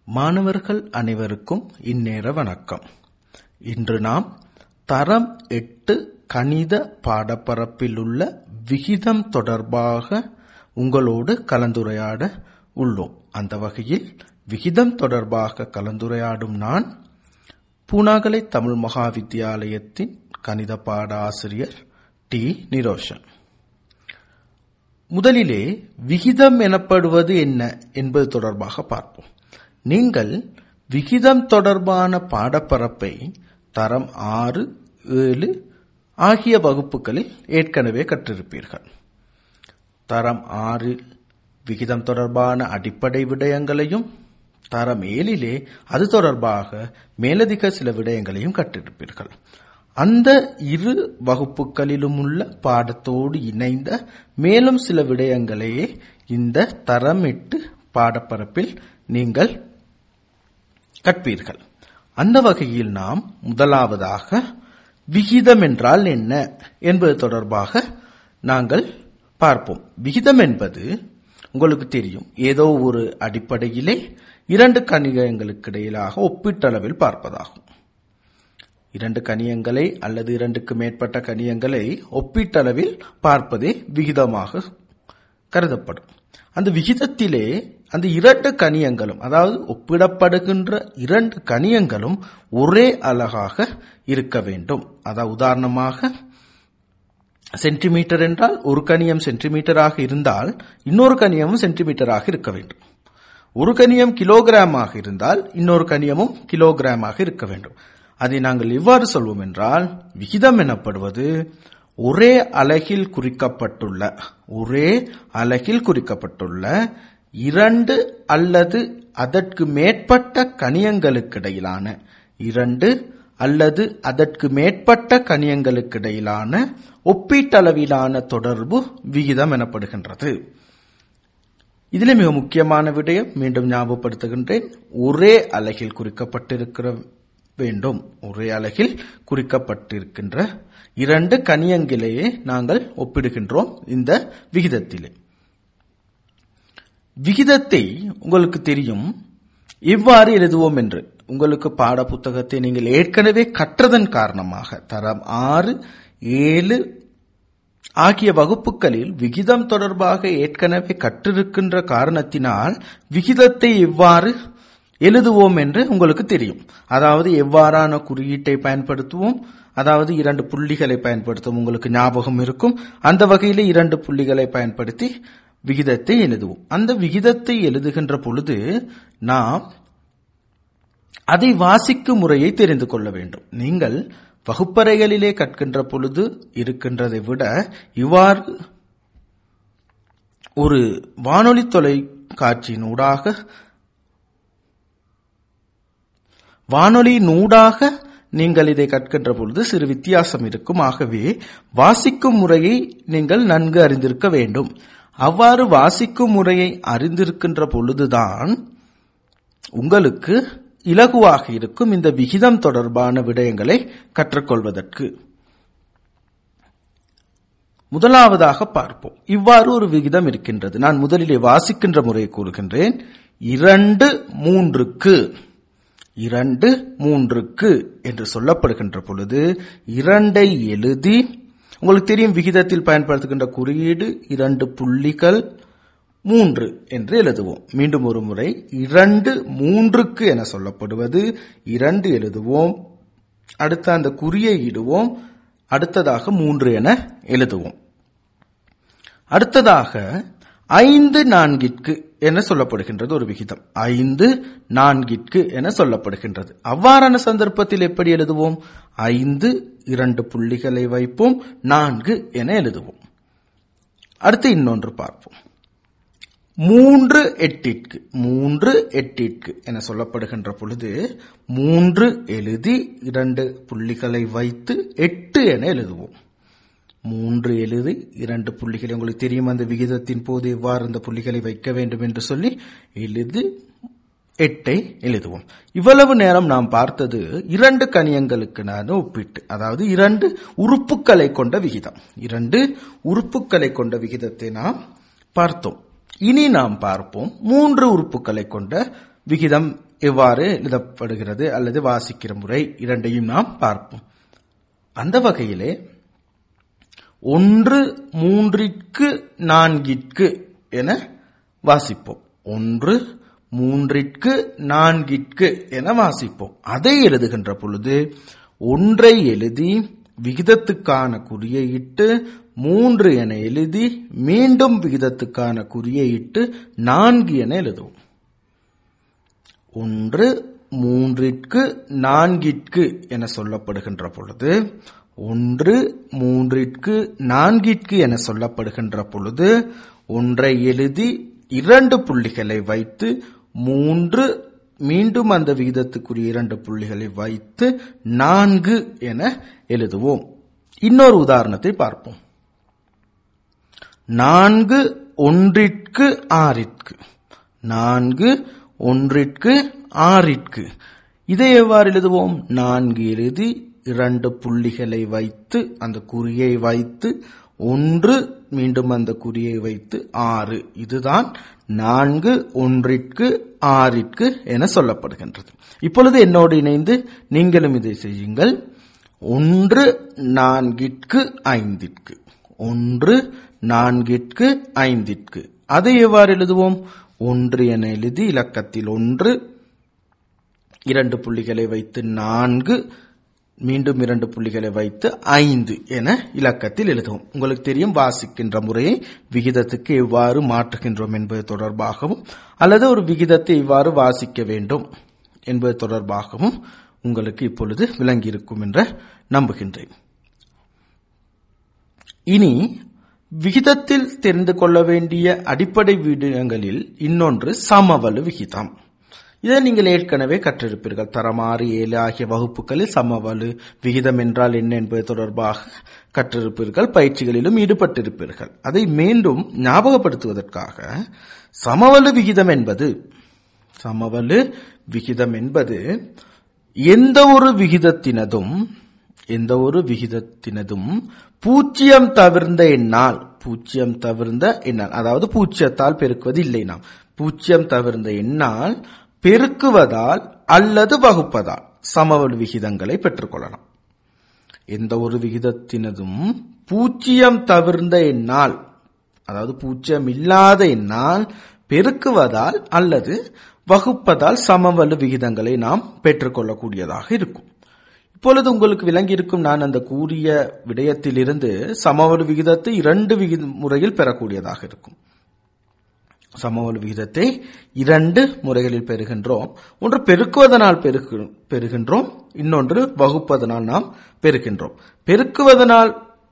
மாணவர்கள் அனைவருக்கும் இந்நேர வணக்கம் இன்று நாம் தரம் எட்டு கணித பாடப்பரப்பில் உள்ள விகிதம் தொடர்பாக உங்களோடு கலந்துரையாட உள்ளோம் அந்த வகையில் விகிதம் தொடர்பாக கலந்துரையாடும் நான் பூனாகலை தமிழ் மகா வித்தியாலயத்தின் கணித பாட ஆசிரியர் டி நிரோஷன் முதலிலே விகிதம் எனப்படுவது என்ன என்பது தொடர்பாக பார்ப்போம் நீங்கள் விகிதம் தொடர்பான பாடப்பரப்பை தரம் ஆறு ஏழு ஆகிய வகுப்புகளில் ஏற்கனவே கற்றிருப்பீர்கள் தரம் ஆறு விகிதம் தொடர்பான அடிப்படை விடயங்களையும் தரம் ஏழிலே அது தொடர்பாக மேலதிக சில விடயங்களையும் கற்றிருப்பீர்கள் அந்த இரு வகுப்புகளிலும் உள்ள பாடத்தோடு இணைந்த மேலும் சில விடயங்களையே இந்த தரம் எட்டு பாடப்பரப்பில் நீங்கள் கற்பீர்கள் அந்த வகையில் நாம் முதலாவதாக விகிதம் என்றால் என்ன என்பது தொடர்பாக நாங்கள் பார்ப்போம் விகிதம் என்பது உங்களுக்கு தெரியும் ஏதோ ஒரு அடிப்படையிலே இரண்டு கணிகங்களுக்கு இடையிலாக ஒப்பீட்டளவில் பார்ப்பதாகும் இரண்டு கணியங்களை அல்லது இரண்டுக்கு மேற்பட்ட கணியங்களை ஒப்பீட்டளவில் பார்ப்பதே விகிதமாக கருதப்படும் அந்த விகிதத்திலே அந்த இரண்டு கணியங்களும் அதாவது ஒப்பிடப்படுகின்ற இரண்டு கணியங்களும் ஒரே அழகாக இருக்க வேண்டும் அதாவது உதாரணமாக சென்டிமீட்டர் என்றால் ஒரு கணியம் சென்டிமீட்டராக இருந்தால் இன்னொரு கணியமும் சென்டிமீட்டராக இருக்க வேண்டும் ஒரு கணியம் கிலோகிராமாக இருந்தால் இன்னொரு கணியமும் கிலோகிராமாக இருக்க வேண்டும் அதை நாங்கள் எவ்வாறு சொல்வோம் என்றால் விகிதம் எனப்படுவது ஒரே அலகில் குறிக்கப்பட்டுள்ள ஒரே அலகில் குறிக்கப்பட்டுள்ள இரண்டு அல்லது அதற்கு மேற்பட்ட கணியங்களுக்கிடையிலான இரண்டு அல்லது அதற்கு மேற்பட்ட கணியங்களுக்கிடையிலான ஒப்பீட்டளவிலான தொடர்பு விகிதம் எனப்படுகின்றது இதில் மிக முக்கியமான விடயம் மீண்டும் ஞாபகப்படுத்துகின்றேன் ஒரே அலகில் குறிக்கப்பட்டிருக்கிற வேண்டும் ஒரே அலகில் குறிக்கப்பட்டிருக்கின்ற இரண்டு கனியங்கிலேயே நாங்கள் ஒப்பிடுகின்றோம் இந்த விகிதத்திலே விகிதத்தை உங்களுக்கு தெரியும் எவ்வாறு எழுதுவோம் என்று உங்களுக்கு பாட புத்தகத்தை நீங்கள் ஏற்கனவே கற்றதன் காரணமாக தரம் ஆறு ஏழு ஆகிய வகுப்புகளில் விகிதம் தொடர்பாக ஏற்கனவே கற்றிருக்கின்ற காரணத்தினால் விகிதத்தை எவ்வாறு எழுதுவோம் என்று உங்களுக்கு தெரியும் அதாவது எவ்வாறான குறியீட்டை பயன்படுத்துவோம் அதாவது இரண்டு புள்ளிகளை பயன்படுத்தும் உங்களுக்கு ஞாபகம் இருக்கும் அந்த வகையில் இரண்டு புள்ளிகளை பயன்படுத்தி விகிதத்தை எழுதுவோம் அந்த விகிதத்தை எழுதுகின்ற பொழுது நாம் அதை வாசிக்கும் முறையை தெரிந்து கொள்ள வேண்டும் நீங்கள் வகுப்பறைகளிலே கற்கின்ற பொழுது இருக்கின்றதை விட இவ்வாறு ஒரு வானொலி தொலைக்காட்சியின் ஊடாக வானொலி நூடாக நீங்கள் இதை கற்கின்ற பொழுது சிறு வித்தியாசம் இருக்கும் ஆகவே வாசிக்கும் முறையை நீங்கள் நன்கு அறிந்திருக்க வேண்டும் அவ்வாறு வாசிக்கும் முறையை அறிந்திருக்கின்ற பொழுதுதான் உங்களுக்கு இலகுவாக இருக்கும் இந்த விகிதம் தொடர்பான விடயங்களை கற்றுக்கொள்வதற்கு முதலாவதாக பார்ப்போம் இவ்வாறு ஒரு விகிதம் இருக்கின்றது நான் முதலிலே வாசிக்கின்ற முறையை கூறுகின்றேன் இரண்டு மூன்றுக்கு இரண்டு மூன்றுக்கு என்று சொல்லப்படுகின்ற பொழுது இரண்டை எழுதி உங்களுக்கு தெரியும் விகிதத்தில் பயன்படுத்துகின்ற குறியீடு இரண்டு புள்ளிகள் மூன்று என்று எழுதுவோம் மீண்டும் ஒரு முறை இரண்டு மூன்றுக்கு என சொல்லப்படுவது இரண்டு எழுதுவோம் அடுத்த அந்த குறியை இடுவோம் அடுத்ததாக மூன்று என எழுதுவோம் அடுத்ததாக ஐந்து நான்கிற்கு என சொல்லப்படுகின்றது ஒரு விகிதம் ஐந்து நான்கிற்கு என சொல்லப்படுகின்றது அவ்வாறான சந்தர்ப்பத்தில் எப்படி எழுதுவோம் ஐந்து இரண்டு புள்ளிகளை வைப்போம் நான்கு என எழுதுவோம் அடுத்து இன்னொன்று பார்ப்போம் மூன்று எட்டிற்கு மூன்று எட்டிற்கு என சொல்லப்படுகின்ற பொழுது மூன்று எழுதி இரண்டு புள்ளிகளை வைத்து எட்டு என எழுதுவோம் மூன்று எழுதி இரண்டு புள்ளிகளை உங்களுக்கு தெரியும் அந்த விகிதத்தின் போது எவ்வாறு அந்த புள்ளிகளை வைக்க வேண்டும் என்று சொல்லி எழுதி எட்டை எழுதுவோம் இவ்வளவு நேரம் நாம் பார்த்தது இரண்டு கணியங்களுக்கான ஒப்பிட்டு அதாவது இரண்டு உறுப்புகளை கொண்ட விகிதம் இரண்டு உறுப்புகளை கொண்ட விகிதத்தை நாம் பார்த்தோம் இனி நாம் பார்ப்போம் மூன்று உறுப்புகளை கொண்ட விகிதம் எவ்வாறு எழுதப்படுகிறது அல்லது வாசிக்கிற முறை இரண்டையும் நாம் பார்ப்போம் அந்த வகையிலே ஒன்று மூன்றிற்கு நான்கிற்கு என வாசிப்போம் ஒன்று மூன்றிற்கு நான்கிற்கு என வாசிப்போம் அதை எழுதுகின்ற பொழுது ஒன்றை எழுதி விகிதத்துக்கான குறியை இட்டு மூன்று என எழுதி மீண்டும் விகிதத்துக்கான குறியை இட்டு நான்கு என எழுதுவோம் ஒன்று மூன்றிற்கு நான்கிற்கு என சொல்லப்படுகின்ற பொழுது ஒன்று மூன்றிற்கு நான்கிற்கு என சொல்லப்படுகின்ற பொழுது ஒன்றை எழுதி இரண்டு புள்ளிகளை வைத்து மூன்று மீண்டும் அந்த விகிதத்துக்குரிய இரண்டு புள்ளிகளை வைத்து நான்கு என எழுதுவோம் இன்னொரு உதாரணத்தை பார்ப்போம் நான்கு ஒன்றிற்கு ஆறிற்கு நான்கு ஒன்றிற்கு ஆறிற்கு இதை எவ்வாறு எழுதுவோம் நான்கு எழுதி இரண்டு புள்ளிகளை வைத்து அந்த குறியை வைத்து ஒன்று மீண்டும் அந்த குறியை வைத்து ஆறு இதுதான் நான்கு ஒன்றிற்கு ஆறிற்கு என சொல்லப்படுகின்றது இப்பொழுது என்னோடு இணைந்து நீங்களும் இதை செய்யுங்கள் ஒன்று நான்கிற்கு ஐந்திற்கு ஒன்று நான்கிற்கு ஐந்திற்கு அதை எவ்வாறு எழுதுவோம் ஒன்று என எழுதி இலக்கத்தில் ஒன்று இரண்டு புள்ளிகளை வைத்து நான்கு மீண்டும் இரண்டு புள்ளிகளை வைத்து ஐந்து என இலக்கத்தில் எழுதுவோம் உங்களுக்கு தெரியும் வாசிக்கின்ற முறையை விகிதத்துக்கு எவ்வாறு மாற்றுகின்றோம் என்பது தொடர்பாகவும் அல்லது ஒரு விகிதத்தை எவ்வாறு வாசிக்க வேண்டும் என்பது தொடர்பாகவும் உங்களுக்கு இப்பொழுது விளங்கியிருக்கும் என்று நம்புகின்றேன் இனி விகிதத்தில் தெரிந்து கொள்ள வேண்டிய அடிப்படை விடயங்களில் இன்னொன்று சமவலு விகிதம் இதை நீங்கள் ஏற்கனவே கற்றிருப்பீர்கள் தரம் ஆறு ஏழு ஆகிய வகுப்புகளில் சமவலு விகிதம் என்றால் என்ன என்பது தொடர்பாக கற்றிருப்பீர்கள் பயிற்சிகளிலும் ஈடுபட்டிருப்பீர்கள் அதை மீண்டும் ஞாபகப்படுத்துவதற்காக சமவலு விகிதம் என்பது சமவலு விகிதம் என்பது எந்த ஒரு விகிதத்தினதும் எந்த ஒரு விகிதத்தினதும் பூஜ்ஜியம் தவிர்ந்த எண்ணால் பூஜ்ஜியம் தவிர்ந்த எண்ணால் அதாவது பூஜ்ஜியத்தால் பெருக்குவது இல்லை நாம் பூஜ்ஜியம் தவிர்ந்த எண்ணால் பெருக்குவதால் அல்லது வகுப்பதால் சமவெளி விகிதங்களை பெற்றுக்கொள்ளலாம் எந்த ஒரு விகிதத்தினதும் பூஜ்ஜியம் தவிர்ந்த எண்ணால் அதாவது பூஜ்ஜியம் இல்லாத எண்ணால் பெருக்குவதால் அல்லது வகுப்பதால் சமவலு விகிதங்களை நாம் பெற்றுக்கொள்ளக்கூடியதாக இருக்கும் இப்பொழுது உங்களுக்கு விளங்கியிருக்கும் நான் அந்த கூறிய விடயத்திலிருந்து சமவலு விகிதத்தை இரண்டு விகித முறையில் பெறக்கூடியதாக இருக்கும் சமவலு விகிதத்தை இரண்டு முறைகளில் பெறுகின்றோம் ஒன்று பெருக்குவதனால் பெருக்கு பெறுகின்றோம் இன்னொன்று வகுப்பதனால் நாம் பெறுகின்றோம் பெருக்குவதனால்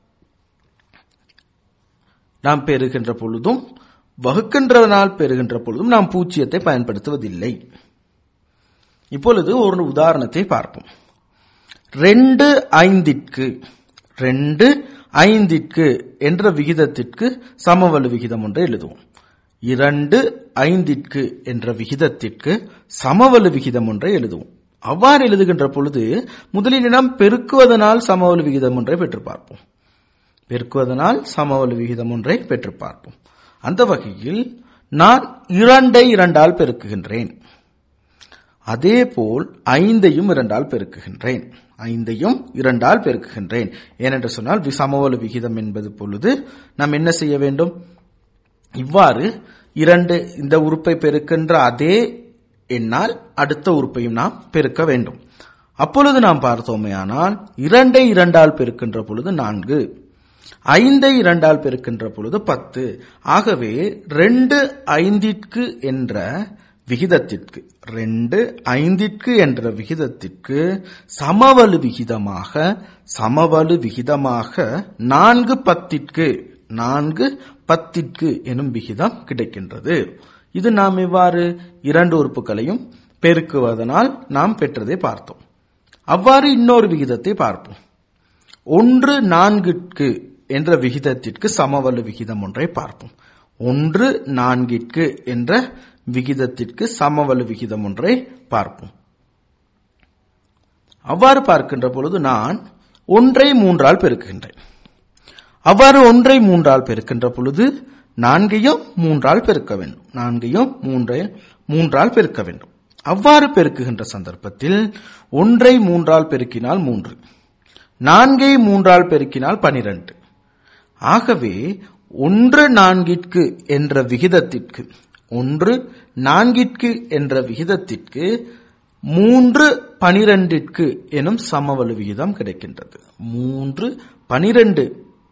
நாம் பெறுகின்ற பொழுதும் வகுக்கின்றதனால் பெறுகின்ற பொழுதும் நாம் பூச்சியத்தை பயன்படுத்துவதில்லை இப்பொழுது ஒரு உதாரணத்தை பார்ப்போம் ரெண்டு ஐந்திற்கு ரெண்டு ஐந்திற்கு என்ற விகிதத்திற்கு சமவலு விகிதம் ஒன்றை எழுதுவோம் இரண்டு ஐந்திற்கு என்ற விகிதத்திற்கு சமவலு விகிதம் ஒன்றை எழுதுவோம் அவ்வாறு எழுதுகின்ற பொழுது முதலில் நாம் பெருக்குவதனால் சமவலு விகிதம் ஒன்றை பெற்று பார்ப்போம் பெருக்குவதனால் சமவலு விகிதம் ஒன்றை பெற்று பார்ப்போம் அந்த வகையில் நான் இரண்டை இரண்டால் பெருக்குகின்றேன் அதேபோல் ஐந்தையும் இரண்டால் பெருக்குகின்றேன் ஐந்தையும் இரண்டால் பெருக்குகின்றேன் ஏனென்று சொன்னால் சமவலு விகிதம் என்பது பொழுது நாம் என்ன செய்ய வேண்டும் இவ்வாறு இரண்டு இந்த உறுப்பை பெருக்கின்ற அதே எண்ணால் அடுத்த உறுப்பையும் நாம் பெருக்க வேண்டும் அப்பொழுது நாம் பார்த்தோமேயானால் இரண்டை இரண்டால் பெருக்கின்ற பொழுது நான்கு ஐந்தை இரண்டால் பெருக்கின்ற பொழுது பத்து ஆகவே ரெண்டு ஐந்திற்கு என்ற விகிதத்திற்கு ரெண்டு ஐந்திற்கு என்ற விகிதத்திற்கு சமவலு விகிதமாக சமவலு விகிதமாக நான்கு பத்திற்கு நான்கு பத்திற்கு எனும் விகிதம் கிடைக்கின்றது இது நாம் இவ்வாறு இரண்டு உறுப்புகளையும் பெருக்குவதனால் நாம் பெற்றதை பார்த்தோம் அவ்வாறு இன்னொரு விகிதத்தை பார்ப்போம் ஒன்று நான்கிற்கு என்ற விகிதத்திற்கு சமவலு விகிதம் ஒன்றை பார்ப்போம் ஒன்று நான்கிற்கு என்ற விகிதத்திற்கு சமவலு விகிதம் ஒன்றை பார்ப்போம் அவ்வாறு பார்க்கின்ற பொழுது நான் ஒன்றை மூன்றால் பெருக்குகின்றேன் அவ்வாறு ஒன்றை மூன்றால் பெருக்கின்ற பொழுது நான்கையும் மூன்றால் பெருக்க வேண்டும் நான்கையும் மூன்றை மூன்றால் பெருக்க வேண்டும் அவ்வாறு பெருக்குகின்ற சந்தர்ப்பத்தில் ஒன்றை மூன்றால் பெருக்கினால் மூன்று நான்கை மூன்றால் பெருக்கினால் பனிரெண்டு ஆகவே ஒன்று நான்கிற்கு என்ற விகிதத்திற்கு ஒன்று நான்கிற்கு என்ற விகிதத்திற்கு மூன்று பனிரெண்டிற்கு எனும் சமவலு விகிதம் கிடைக்கின்றது மூன்று பனிரெண்டு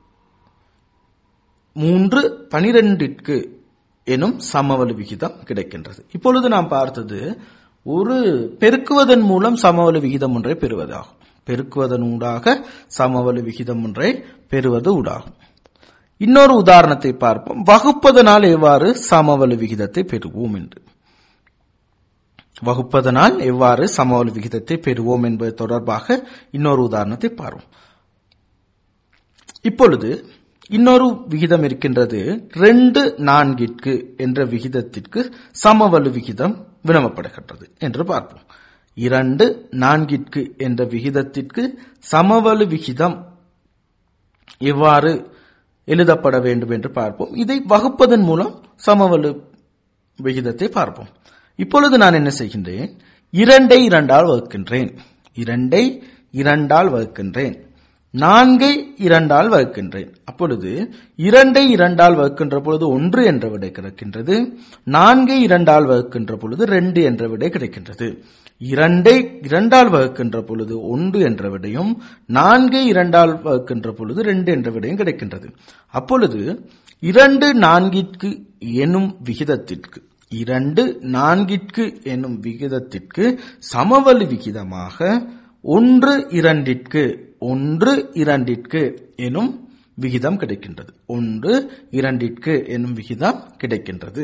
மூன்று பனிரெண்டிற்கு எனும் சமவலு விகிதம் கிடைக்கின்றது இப்பொழுது நாம் பார்த்தது ஒரு பெருக்குவதன் மூலம் சமவலு விகிதம் ஒன்றை பெறுவதாகும் பெருக்குவதன் ஊடாக சமவலு விகிதம் ஒன்றை பெறுவது ஊடாகும் இன்னொரு உதாரணத்தை பார்ப்போம் வகுப்பதனால் எவ்வாறு சமவலு விகிதத்தை பெறுவோம் என்று வகுப்பதனால் எவ்வாறு சமவலு விகிதத்தை பெறுவோம் என்பது தொடர்பாக இன்னொரு உதாரணத்தை பார்ப்போம் இப்பொழுது இன்னொரு விகிதம் இருக்கின்றது ரெண்டு நான்கிற்கு என்ற விகிதத்திற்கு சமவலு விகிதம் வினவப்படுகின்றது என்று பார்ப்போம் இரண்டு நான்கிற்கு என்ற விகிதத்திற்கு சமவலு விகிதம் எவ்வாறு எழுதப்பட வேண்டும் என்று பார்ப்போம் இதை வகுப்பதன் மூலம் சமவலு விகிதத்தை பார்ப்போம் இப்பொழுது நான் என்ன செய்கின்றேன் இரண்டை இரண்டால் வகுக்கின்றேன் இரண்டை இரண்டால் வகுக்கின்றேன் நான்கை இரண்டால் வகுக்கின்றேன் அப்பொழுது இரண்டை இரண்டால் வகுக்கின்ற பொழுது ஒன்று என்ற விடை கிடைக்கின்றது நான்கை இரண்டால் வகுக்கின்ற பொழுது ரெண்டு என்ற விடை கிடைக்கின்றது இரண்டை இரண்டால் வகுக்கின்ற பொழுது ஒன்று என்ற விடையும் நான்கை இரண்டால் வகுக்கின்ற பொழுது ரெண்டு என்ற விடையும் கிடைக்கின்றது அப்பொழுது இரண்டு நான்கிற்கு எனும் விகிதத்திற்கு இரண்டு நான்கிற்கு எனும் விகிதத்திற்கு சமவலு விகிதமாக ஒன்று இரண்டிற்கு ஒன்று இரண்டிற்கு எனும் விகிதம் கிடைக்கின்றது ஒன்று இரண்டிற்கு எனும் விகிதம் கிடைக்கின்றது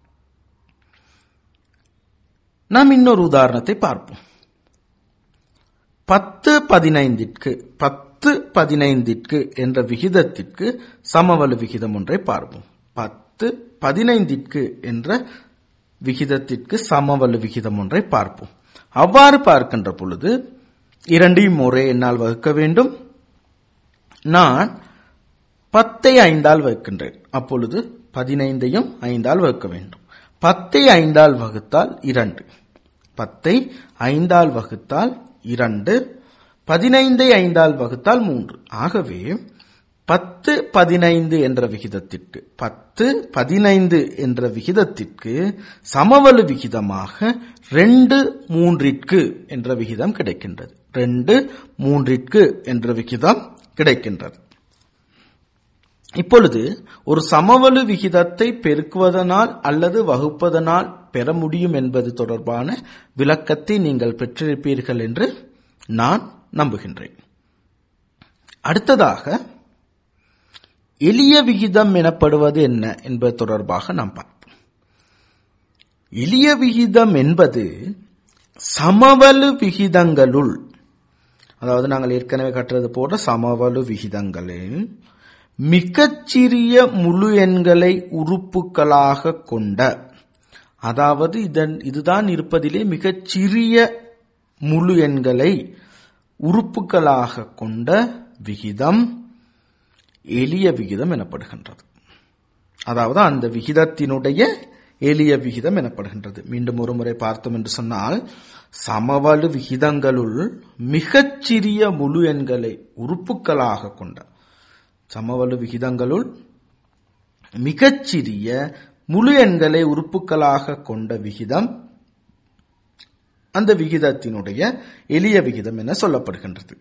நாம் இன்னொரு உதாரணத்தை பார்ப்போம் பத்து பதினைந்திற்கு பத்து பதினைந்திற்கு என்ற விகிதத்திற்கு சமவலு விகிதம் ஒன்றை பார்ப்போம் பத்து பதினைந்திற்கு என்ற விகிதத்திற்கு சமவலு விகிதம் ஒன்றை பார்ப்போம் அவ்வாறு பார்க்கின்ற பொழுது இரண்டையும் ஒரே என்னால் வகுக்க வேண்டும் நான் பத்தை ஐந்தால் வகுக்கின்றேன் அப்பொழுது பதினைந்தையும் ஐந்தால் வகுக்க வேண்டும் பத்தை ஐந்தால் வகுத்தால் இரண்டு பத்தை ஐந்தால் வகுத்தால் இரண்டு பதினைந்தை ஐந்தால் வகுத்தால் மூன்று ஆகவே பத்து பதினைந்து என்ற விகிதத்திற்கு பத்து பதினைந்து என்ற விகிதத்திற்கு சமவலு விகிதமாக ரெண்டு மூன்றிற்கு என்ற விகிதம் கிடைக்கின்றது ரெண்டு மூன்றிற்கு என்ற விகிதம் கிடைக்கின்றது இப்பொழுது ஒரு சமவலு விகிதத்தை பெருக்குவதனால் அல்லது வகுப்பதனால் பெற முடியும் என்பது தொடர்பான விளக்கத்தை நீங்கள் பெற்றிருப்பீர்கள் என்று நான் நம்புகின்றேன் அடுத்ததாக எளிய விகிதம் எனப்படுவது என்ன என்பது தொடர்பாக நாம் பார்ப்போம் எளிய விகிதம் என்பது சமவலு விகிதங்களுள் அதாவது நாங்கள் ஏற்கனவே கற்றது போன்ற சமவலு விகிதங்களில் மிகச்சிறிய முழு எண்களை உறுப்புகளாக கொண்ட அதாவது இதன் இதுதான் இருப்பதிலே மிகச் சிறிய முழு எண்களை உறுப்புகளாக கொண்ட விகிதம் எளிய விகிதம் எனப்படுகின்றது அதாவது அந்த விகிதத்தினுடைய எளிய விகிதம் எனப்படுகின்றது மீண்டும் ஒரு முறை பார்த்தோம் என்று சொன்னால் சமவலு விகிதங்களுள் மிகச்சிறிய முழு எண்களை உறுப்புகளாக கொண்ட சமவலு விகிதங்களுள் மிகச்சிறிய முழு எண்களை உறுப்புகளாக கொண்ட விகிதம் அந்த விகிதத்தினுடைய எளிய விகிதம் என சொல்லப்படுகின்றது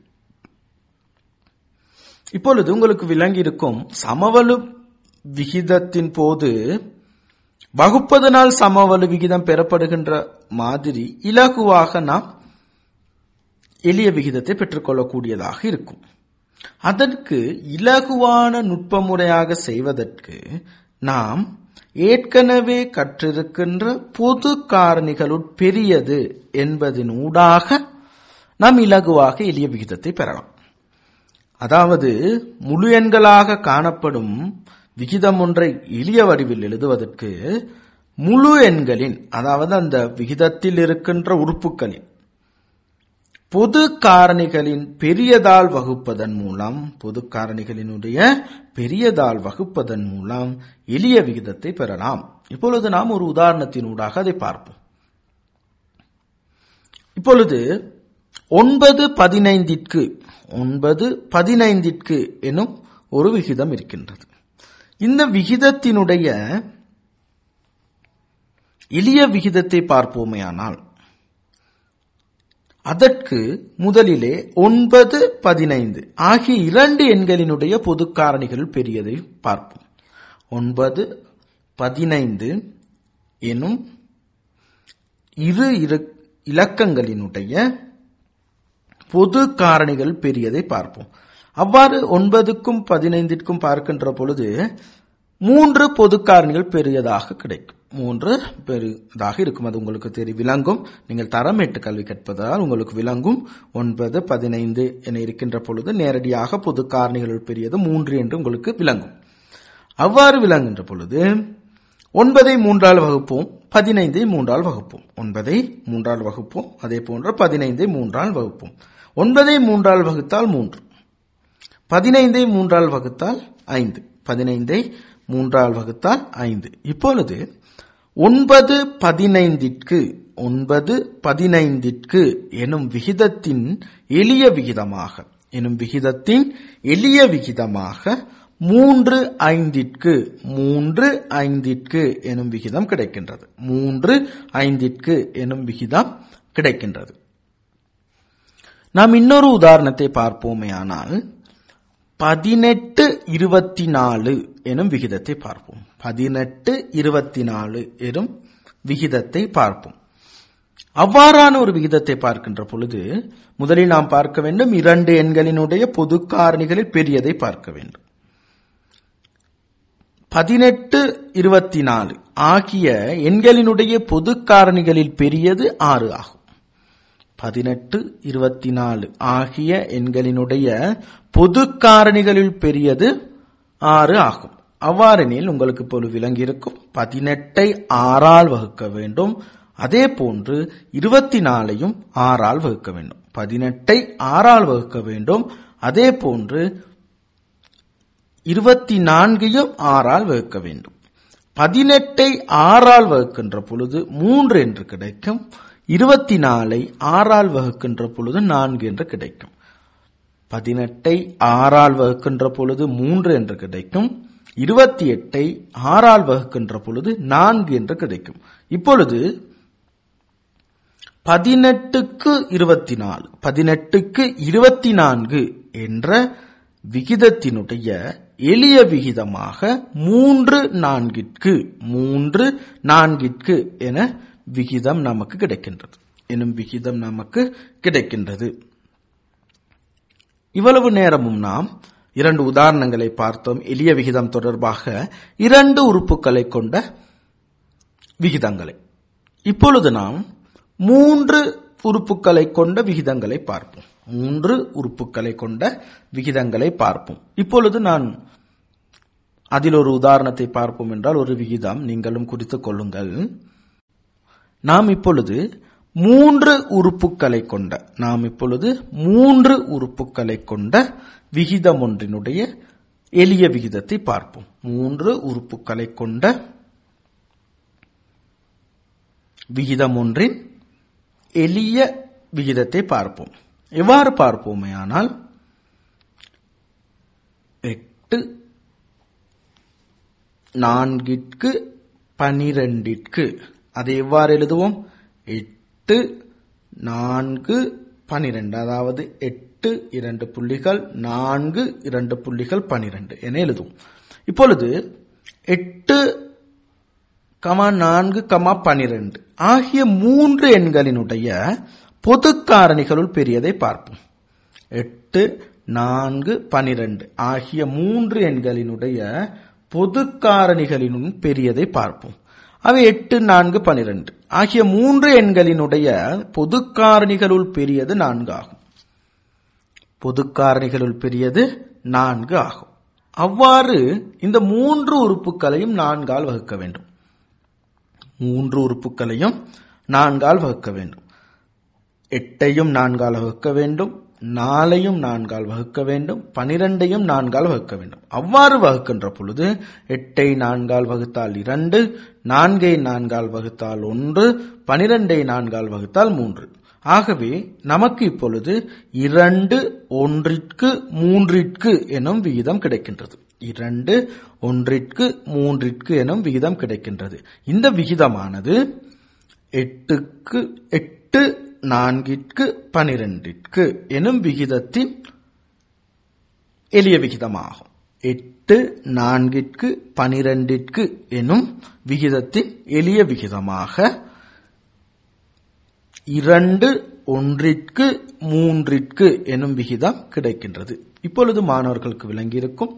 இப்பொழுது உங்களுக்கு விளங்கி இருக்கும் சமவலு விகிதத்தின் போது வகுப்பதனால் சமவலு விகிதம் பெறப்படுகின்ற மாதிரி இலகுவாக நாம் எளிய விகிதத்தை பெற்றுக்கொள்ளக்கூடியதாக இருக்கும் அதற்கு இலகுவான நுட்பமுறையாக செய்வதற்கு நாம் ஏற்கனவே கற்றிருக்கின்ற பொது காரணிகளுள் பெரியது என்பதன் ஊடாக நாம் இலகுவாக எளிய விகிதத்தை பெறலாம் அதாவது முழு எண்களாக காணப்படும் விகிதம் ஒன்றை எளிய வடிவில் எழுதுவதற்கு முழு எண்களின் அதாவது அந்த விகிதத்தில் இருக்கின்ற உறுப்புகளின் பொது காரணிகளின் பெரியதால் வகுப்பதன் மூலம் பொது காரணிகளினுடைய பெரியதால் வகுப்பதன் மூலம் எளிய விகிதத்தை பெறலாம் இப்பொழுது நாம் ஒரு உதாரணத்தினூடாக அதை பார்ப்போம் இப்பொழுது ஒன்பது பதினைந்திற்கு ஒன்பது பதினைந்திற்கு எனும் ஒரு விகிதம் இருக்கின்றது இந்த விகிதத்தினுடைய எளிய விகிதத்தை பார்ப்போமேயானால் அதற்கு முதலிலே ஒன்பது பதினைந்து ஆகிய இரண்டு எண்களினுடைய பொது காரணிகள் பெரியதை பார்ப்போம் ஒன்பது பதினைந்து எனும் இரு இரு- இலக்கங்களினுடைய பொது காரணிகள் பெரியதை பார்ப்போம் அவ்வாறு ஒன்பதுக்கும் பதினைந்திற்கும் பார்க்கின்ற பொழுது மூன்று பொது காரணிகள் பெரியதாக கிடைக்கும் மூன்று பெரிதாக இருக்கும் அது உங்களுக்கு தெரி விளங்கும் நீங்கள் தரமேட்டு கல்வி கற்பதால் உங்களுக்கு விளங்கும் ஒன்பது பதினைந்து என இருக்கின்ற பொழுது நேரடியாக பொது காரணிகள் பெரியது மூன்று என்று உங்களுக்கு விளங்கும் அவ்வாறு விளங்குகின்ற பொழுது ஒன்பதை மூன்றால் வகுப்போம் பதினைந்தை மூன்றால் வகுப்போம் ஒன்பதை மூன்றால் வகுப்போம் அதே போன்று பதினைந்தை மூன்றால் வகுப்போம் ஒன்பதை மூன்றால் வகுத்தால் மூன்று பதினைந்தை மூன்றால் வகுத்தால் ஐந்து பதினைந்தை மூன்றால் வகுத்தால் ஐந்து இப்பொழுது ஒன்பது பதினைந்திற்கு ஒன்பது பதினைந்திற்கு எனும் விகிதத்தின் எளிய விகிதமாக எனும் விகிதத்தின் எளிய விகிதமாக மூன்று ஐந்திற்கு மூன்று ஐந்திற்கு எனும் விகிதம் கிடைக்கின்றது மூன்று ஐந்திற்கு எனும் விகிதம் கிடைக்கின்றது நாம் இன்னொரு உதாரணத்தை பார்ப்போமேயானால் பதினெட்டு இருபத்தி நாலு எனும் விகிதத்தை பார்ப்போம் பதினெட்டு இருபத்தி நாலு எனும் விகிதத்தை பார்ப்போம் அவ்வாறான ஒரு விகிதத்தை பார்க்கின்ற பொழுது முதலில் நாம் பார்க்க வேண்டும் இரண்டு எண்களினுடைய பொது காரணிகளில் பெரியதை பார்க்க வேண்டும் பதினெட்டு இருபத்தி நாலு ஆகிய எண்களினுடைய பொது காரணிகளில் பெரியது ஆறு ஆகும் பதினெட்டு இருபத்தி நாலு ஆகிய எண்களினுடைய பொது காரணிகளில் பெரியது ஆறு ஆகும் அவ்வாறெனில் உங்களுக்கு இப்போது விளங்கியிருக்கும் பதினெட்டை ஆறால் வகுக்க வேண்டும் அதே போன்று இருபத்தி நாலையும் ஆறால் வகுக்க வேண்டும் பதினெட்டை ஆறால் வகுக்க வேண்டும் அதே போன்று இருபத்தி நான்கையும் ஆறால் வகுக்க வேண்டும் பதினெட்டை ஆறால் வகுக்கின்ற பொழுது மூன்று என்று கிடைக்கும் இருபத்தி நாலை ஆறால் வகுக்கின்ற பொழுது நான்கு என்று கிடைக்கும் பதினெட்டை ஆறால் வகுக்கின்ற பொழுது மூன்று என்று கிடைக்கும் இருபத்தி எட்டை ஆறால் வகுக்கின்ற பொழுது நான்கு என்று கிடைக்கும் இப்பொழுது பதினெட்டுக்கு இருபத்தி நாலு பதினெட்டுக்கு இருபத்தி நான்கு என்ற விகிதத்தினுடைய எளிய விகிதமாக மூன்று நான்கிற்கு மூன்று நான்கிற்கு என விகிதம் நமக்கு கிடைக்கின்றது எனும் விகிதம் நமக்கு கிடைக்கின்றது இவ்வளவு நேரமும் நாம் இரண்டு உதாரணங்களை பார்த்தோம் எளிய விகிதம் தொடர்பாக இரண்டு உறுப்புகளை கொண்ட விகிதங்களை இப்பொழுது நாம் மூன்று உறுப்புகளை கொண்ட விகிதங்களை பார்ப்போம் மூன்று உறுப்புகளை கொண்ட விகிதங்களை பார்ப்போம் இப்பொழுது நான் அதில் ஒரு உதாரணத்தை பார்ப்போம் என்றால் ஒரு விகிதம் நீங்களும் குறித்துக் கொள்ளுங்கள் நாம் இப்பொழுது மூன்று உறுப்புகளை கொண்ட நாம் இப்பொழுது மூன்று உறுப்புகளை கொண்ட விகிதம் ஒன்றினுடைய எளிய விகிதத்தை பார்ப்போம் மூன்று உறுப்புகளை கொண்ட விகிதம் ஒன்றின் எளிய விகிதத்தை பார்ப்போம் எவ்வாறு பார்ப்போமே ஆனால் எட்டு நான்கிற்கு பனிரெண்டிற்கு அதை எவ்வாறு எழுதுவோம் எட்டு நான்கு பனிரெண்டு அதாவது எட்டு இரண்டு புள்ளிகள் நான்கு இரண்டு புள்ளிகள் பனிரெண்டு என எழுதுவோம் இப்பொழுது எட்டு கமா நான்கு கமா பனிரெண்டு ஆகிய மூன்று எண்களினுடைய பொது காரணிகளுள் பெரியதை பார்ப்போம் எட்டு நான்கு பனிரெண்டு ஆகிய மூன்று எண்களினுடைய பொது காரணிகளினும் பெரியதை பார்ப்போம் அவை எட்டு நான்கு பனிரெண்டு ஆகிய மூன்று எண்களினுடைய பொது காரணிகளுள் பெரியது நான்கு ஆகும் பொது காரணிகளுள் பெரியது நான்கு ஆகும் அவ்வாறு இந்த மூன்று உறுப்புகளையும் நான்கால் வகுக்க வேண்டும் மூன்று உறுப்புகளையும் நான்கால் வகுக்க வேண்டும் எட்டையும் நான்கால் வகுக்க வேண்டும் நாலையும் நான்கால் வகுக்க வேண்டும் பனிரெண்டையும் நான்கால் வகுக்க வேண்டும் அவ்வாறு வகுக்கின்ற பொழுது எட்டை நான்கால் வகுத்தால் இரண்டு நான்கை நான்கால் வகுத்தால் ஒன்று பனிரெண்டை நான்கால் வகுத்தால் மூன்று ஆகவே நமக்கு இப்பொழுது இரண்டு ஒன்றிற்கு மூன்றிற்கு எனும் விகிதம் கிடைக்கின்றது இரண்டு ஒன்றிற்கு மூன்றிற்கு எனும் விகிதம் கிடைக்கின்றது இந்த விகிதமானது எட்டுக்கு எட்டு நான்கிற்கு பனிரெண்டிற்கு எனும் விகிதத்தின் எளிய விகிதமாகும் எட்டு நான்கிற்கு பனிரெண்டிற்கு எனும் விகிதத்தின் எளிய விகிதமாக இரண்டு ஒன்றிற்கு மூன்றிற்கு எனும் விகிதம் கிடைக்கின்றது இப்பொழுது மாணவர்களுக்கு விளங்கியிருக்கும்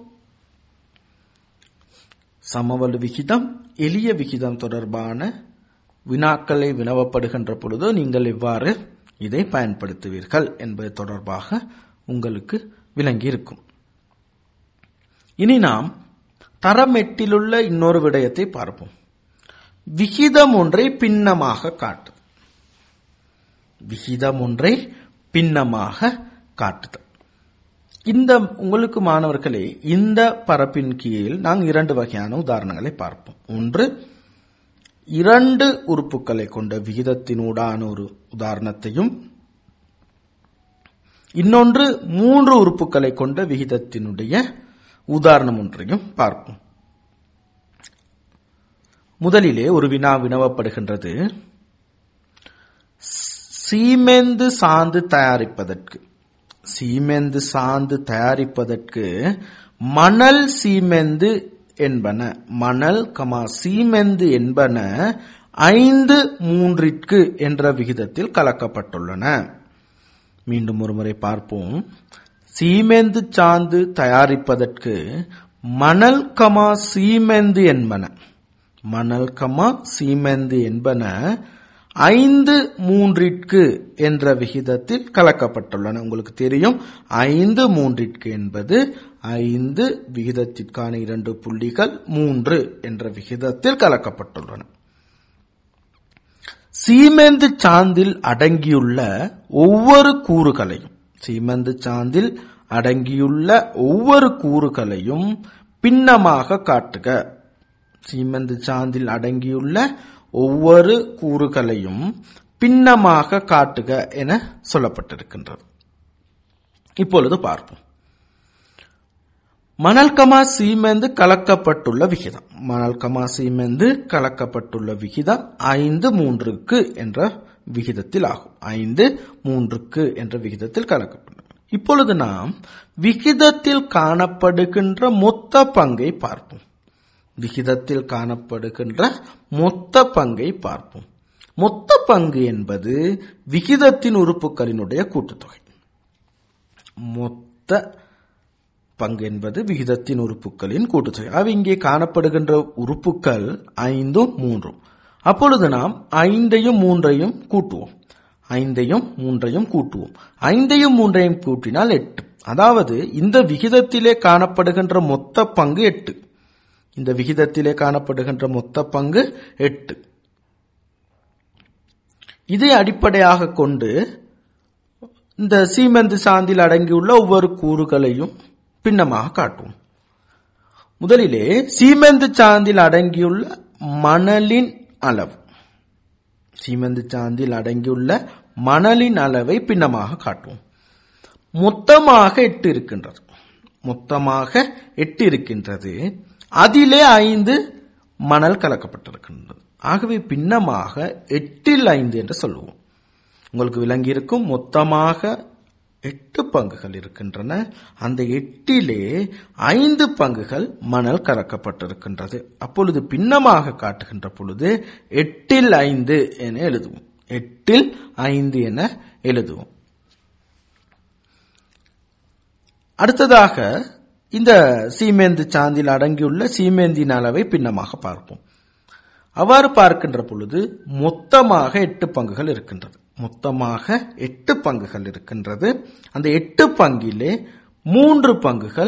சமவலு விகிதம் எளிய விகிதம் தொடர்பான வினாக்களை வினவப்படுகின்ற பொழுது நீங்கள் எவ்வாறு இதை பயன்படுத்துவீர்கள் என்பது தொடர்பாக உங்களுக்கு விளங்கியிருக்கும் இனி நாம் தரம் எட்டிலுள்ள இன்னொரு விடயத்தை பார்ப்போம் விகிதம் ஒன்றை பின்னமாக காட்டு விகிதம் ஒன்றை பின்னமாக காட்டுதல் இந்த உங்களுக்கு மாணவர்களே இந்த பரப்பின் கீழ் நாங்கள் இரண்டு வகையான உதாரணங்களை பார்ப்போம் ஒன்று இரண்டு உறுப்புகளை கொண்ட விகிதத்தினூடான ஒரு உதாரணத்தையும் இன்னொன்று மூன்று உறுப்புகளை கொண்ட விகிதத்தினுடைய உதாரணம் ஒன்றையும் பார்ப்போம் முதலிலே ஒரு வினா வினவப்படுகின்றது சீமெந்து சாந்து தயாரிப்பதற்கு சீமெந்து சாந்து தயாரிப்பதற்கு மணல் சீமெந்து என்பன மணல் கமா சீமெந்து என்பன ஐந்து மூன்றிற்கு என்ற விகிதத்தில் கலக்கப்பட்டுள்ளன மீண்டும் ஒரு முறை பார்ப்போம் சீமெந்து சாந்து தயாரிப்பதற்கு மணல் கமா சீமெந்து என்பன மணல் கமா சீமெந்து என்பன ஐந்து மூன்றிற்கு என்ற விகிதத்தில் கலக்கப்பட்டுள்ளன உங்களுக்கு தெரியும் ஐந்து மூன்றிற்கு என்பது ஐந்து விகிதத்திற்கான இரண்டு புள்ளிகள் மூன்று என்ற விகிதத்தில் கலக்கப்பட்டுள்ளன சீமெந்து சாந்தில் அடங்கியுள்ள ஒவ்வொரு கூறுகளையும் சீமெந்து சாந்தில் அடங்கியுள்ள ஒவ்வொரு கூறுகளையும் பின்னமாக காட்டுக சீமெந்து சாந்தில் அடங்கியுள்ள ஒவ்வொரு கூறுகளையும் பின்னமாக காட்டுக என சொல்லப்பட்டிருக்கின்றது இப்பொழுது பார்ப்போம் மணல் கமா சீமெந்து கலக்கப்பட்டுள்ள விகிதம் மணல் கமா சீமெந்து கலக்கப்பட்டுள்ள விகிதம் ஐந்து மூன்றுக்கு என்ற விகிதத்தில் ஆகும் ஐந்து மூன்றுக்கு என்ற விகிதத்தில் கலக்கப்பட்டுள்ளது இப்பொழுது நாம் விகிதத்தில் காணப்படுகின்ற மொத்த பங்கை பார்ப்போம் விகிதத்தில் காணப்படுகின்ற மொத்த பங்கை பார்ப்போம் மொத்த பங்கு என்பது விகிதத்தின் உறுப்புகளினுடைய கூட்டுத்தொகை மொத்த பங்கு என்பது விகிதத்தின் உறுப்புகளின் கூட்டுத்தொகை அவை இங்கே காணப்படுகின்ற உறுப்புகள் ஐந்தும் மூன்றும் அப்பொழுது நாம் ஐந்தையும் மூன்றையும் கூட்டுவோம் ஐந்தையும் மூன்றையும் கூட்டுவோம் ஐந்தையும் மூன்றையும் கூட்டினால் எட்டு அதாவது இந்த விகிதத்திலே காணப்படுகின்ற மொத்த பங்கு எட்டு இந்த விகிதத்திலே காணப்படுகின்ற மொத்த பங்கு எட்டு இதை அடிப்படையாக கொண்டு இந்த சீமெந்து சாந்தில் அடங்கியுள்ள ஒவ்வொரு கூறுகளையும் பின்னமாக காட்டுவோம் முதலிலே சீமெந்து சாந்தில் அடங்கியுள்ள மணலின் அளவு சீமெந்து சாந்தில் அடங்கியுள்ள மணலின் அளவை பின்னமாக காட்டுவோம் மொத்தமாக எட்டு இருக்கின்றது மொத்தமாக எட்டு இருக்கின்றது அதிலே ஐந்து மணல் கலக்கப்பட்டிருக்கின்றது ஆகவே பின்னமாக எட்டில் ஐந்து என்று சொல்லுவோம் உங்களுக்கு விளங்கி இருக்கும் மொத்தமாக எட்டு பங்குகள் இருக்கின்றன அந்த எட்டிலே ஐந்து பங்குகள் மணல் கலக்கப்பட்டிருக்கின்றது அப்பொழுது பின்னமாக காட்டுகின்ற பொழுது எட்டில் ஐந்து என எழுதுவோம் எட்டில் ஐந்து என எழுதுவோம் அடுத்ததாக இந்த சீமேந்து சாந்தில் அடங்கியுள்ள சீமேந்தின் அளவை பின்னமாக பார்ப்போம் அவ்வாறு பார்க்கின்ற பொழுது மொத்தமாக எட்டு பங்குகள் இருக்கின்றது மொத்தமாக எட்டு பங்குகள் இருக்கின்றது அந்த எட்டு பங்கிலே மூன்று பங்குகள்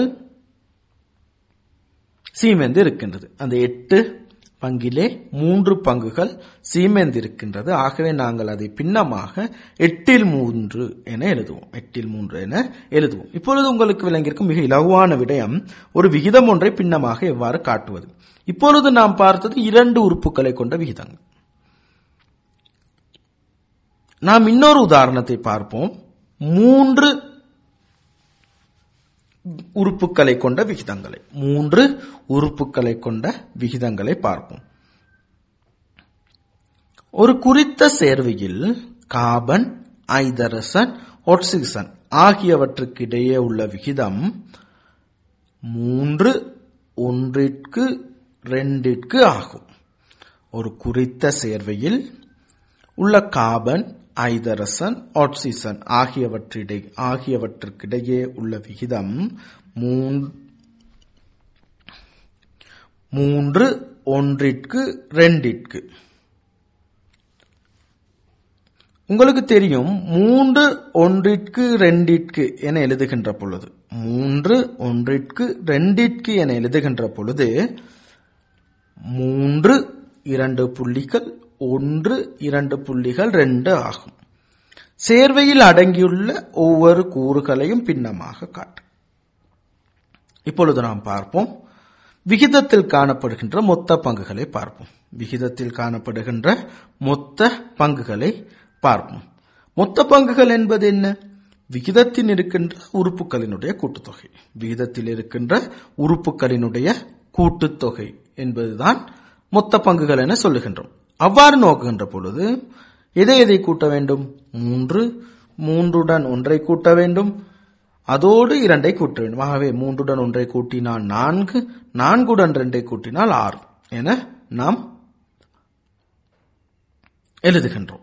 சீமெந்து இருக்கின்றது அந்த எட்டு பங்கிலே மூன்று பங்குகள் சீமெந்து இருக்கின்றது ஆகவே நாங்கள் அதை பின்னமாக எட்டில் மூன்று என எழுதுவோம் எட்டில் மூன்று என எழுதுவோம் இப்பொழுது உங்களுக்கு விளங்கியிருக்கும் மிக இலகுவான விடயம் ஒரு விகிதம் ஒன்றை பின்னமாக எவ்வாறு காட்டுவது இப்பொழுது நாம் பார்த்தது இரண்டு உறுப்புகளை கொண்ட விகிதங்கள் நாம் இன்னொரு உதாரணத்தை பார்ப்போம் மூன்று உறுப்புகளை கொண்ட விகிதங்களை மூன்று உறுப்புகளை கொண்ட விகிதங்களை பார்ப்போம் ஒரு குறித்த சேர்வையில் கார்பன் ஐதரசன் ஒட்சிசன் ஆகியவற்றுக்கிடையே உள்ள விகிதம் மூன்று ஒன்றிற்கு ரெண்டிற்கு ஆகும் ஒரு குறித்த சேர்வையில் உள்ள கார்பன் ஐதரசன் ஆக்சிசன் ஆகியவற்றிடை ஆகியவற்றுக்கிடையே உள்ள விகிதம் மூன்- மூன்று ஒன்றிற்கு ரெண்டிற்கு உங்களுக்கு தெரியும் மூன்று ஒன்றிற்கு ரெண்டிற்கு என எழுதுகின்ற பொழுது மூன்று ஒன்றிற்கு ரெண்டிற்கு என எழுதுகின்ற பொழுது மூன்று இரண்டு புள்ளிகள் ஒன்று இரண்டு புள்ளிகள் ரெண்டு ஆகும் சேர்வையில் அடங்கியுள்ள ஒவ்வொரு கூறுகளையும் பின்னமாக காட்டும் இப்பொழுது நாம் பார்ப்போம் விகிதத்தில் காணப்படுகின்ற மொத்த பங்குகளை பார்ப்போம் விகிதத்தில் காணப்படுகின்ற மொத்த பங்குகளை பார்ப்போம் மொத்த பங்குகள் என்பது என்ன விகிதத்தில் இருக்கின்ற உறுப்புகளினுடைய கூட்டுத்தொகை விகிதத்தில் இருக்கின்ற உறுப்புகளினுடைய கூட்டுத்தொகை என்பதுதான் மொத்த பங்குகள் என சொல்லுகின்றோம் அவ்வாறு நோக்குகின்ற பொழுது எதை எதை கூட்ட வேண்டும் மூன்று மூன்றுடன் ஒன்றை கூட்ட வேண்டும் அதோடு இரண்டை கூட்ட வேண்டும் ஆகவே மூன்றுடன் ஒன்றை கூட்டினால் நான்கு நான்குடன் ரெண்டை கூட்டினால் ஆறு என நாம் எழுதுகின்றோம்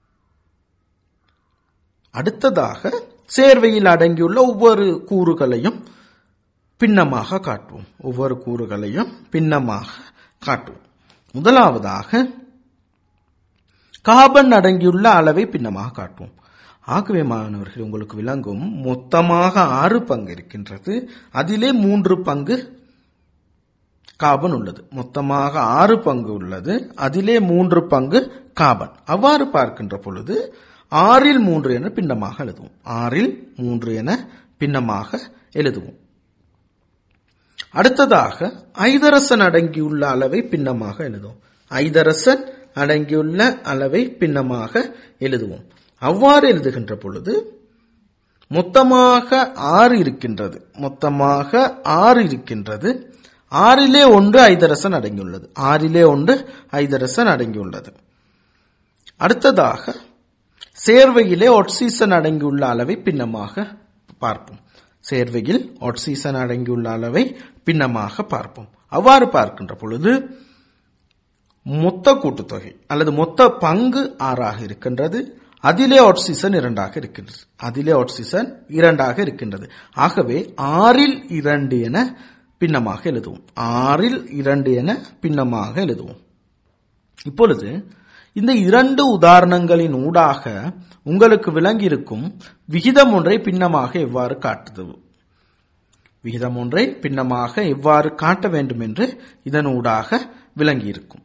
அடுத்ததாக சேர்வையில் அடங்கியுள்ள ஒவ்வொரு கூறுகளையும் பின்னமாக காட்டுவோம் ஒவ்வொரு கூறுகளையும் பின்னமாக காட்டுவோம் முதலாவதாக கார்பன் அடங்கியுள்ள அளவை பின்னமாக காட்டுவோம் ஆகவே மாணவர்கள் உங்களுக்கு விளங்கும் மொத்தமாக ஆறு பங்கு இருக்கின்றது அதிலே மூன்று பங்கு கார்பன் உள்ளது மொத்தமாக ஆறு பங்கு உள்ளது அதிலே மூன்று பங்கு கார்பன் அவ்வாறு பார்க்கின்ற பொழுது ஆறில் மூன்று என பின்னமாக எழுதுவோம் ஆறில் மூன்று என பின்னமாக எழுதுவோம் அடுத்ததாக ஐதரசன் அடங்கியுள்ள அளவை பின்னமாக எழுதுவோம் ஐதரசன் அடங்கியுள்ள அளவை பின்னமாக எழுதுவோம் அவ்வாறு எழுதுகின்ற பொழுது மொத்தமாக ஆறு இருக்கின்றது மொத்தமாக ஆறு இருக்கின்றது ஆறிலே ஒன்று ஐதரசன் அடங்கியுள்ளது ஆறிலே ஒன்று ஐதரசன் அடங்கியுள்ளது அடுத்ததாக சேர்வையிலே ஒட்சீசன் அடங்கியுள்ள அளவை பின்னமாக பார்ப்போம் சேர்வையில் ஒட்சீசன் அடங்கியுள்ள அளவை பின்னமாக பார்ப்போம் அவ்வாறு பார்க்கின்ற பொழுது மொத்த கூட்டுத்தொகை அல்லது மொத்த பங்கு ஆறாக இருக்கின்றது அதிலே ஆக்சிசன் இரண்டாக இருக்கின்றது அதிலே ஆக்சிசன் இரண்டாக இருக்கின்றது ஆகவே ஆறில் இரண்டு என பின்னமாக எழுதுவோம் ஆறில் இரண்டு என பின்னமாக எழுதுவோம் இப்பொழுது இந்த இரண்டு உதாரணங்களின் ஊடாக உங்களுக்கு விளங்கியிருக்கும் விகிதம் ஒன்றை பின்னமாக எவ்வாறு காட்டுது விகிதம் ஒன்றை பின்னமாக எவ்வாறு காட்ட வேண்டும் என்று இதன் ஊடாக விளங்கியிருக்கும்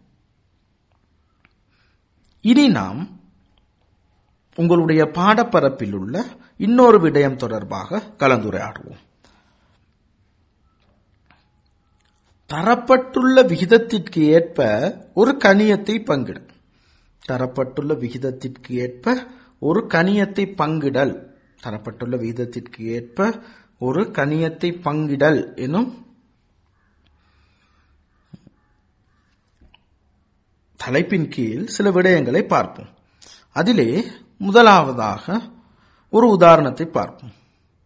இனி நாம் உங்களுடைய பாடப்பரப்பில் உள்ள இன்னொரு விடயம் தொடர்பாக கலந்துரையாடுவோம் தரப்பட்டுள்ள விகிதத்திற்கு ஏற்ப ஒரு கணியத்தை பங்கிடும் தரப்பட்டுள்ள விகிதத்திற்கு ஏற்ப ஒரு கணியத்தை பங்கிடல் தரப்பட்டுள்ள விகிதத்திற்கு ஏற்ப ஒரு கணியத்தை பங்கிடல் எனும் தலைப்பின் கீழ் சில விடயங்களை பார்ப்போம் அதிலே முதலாவதாக ஒரு உதாரணத்தை பார்ப்போம்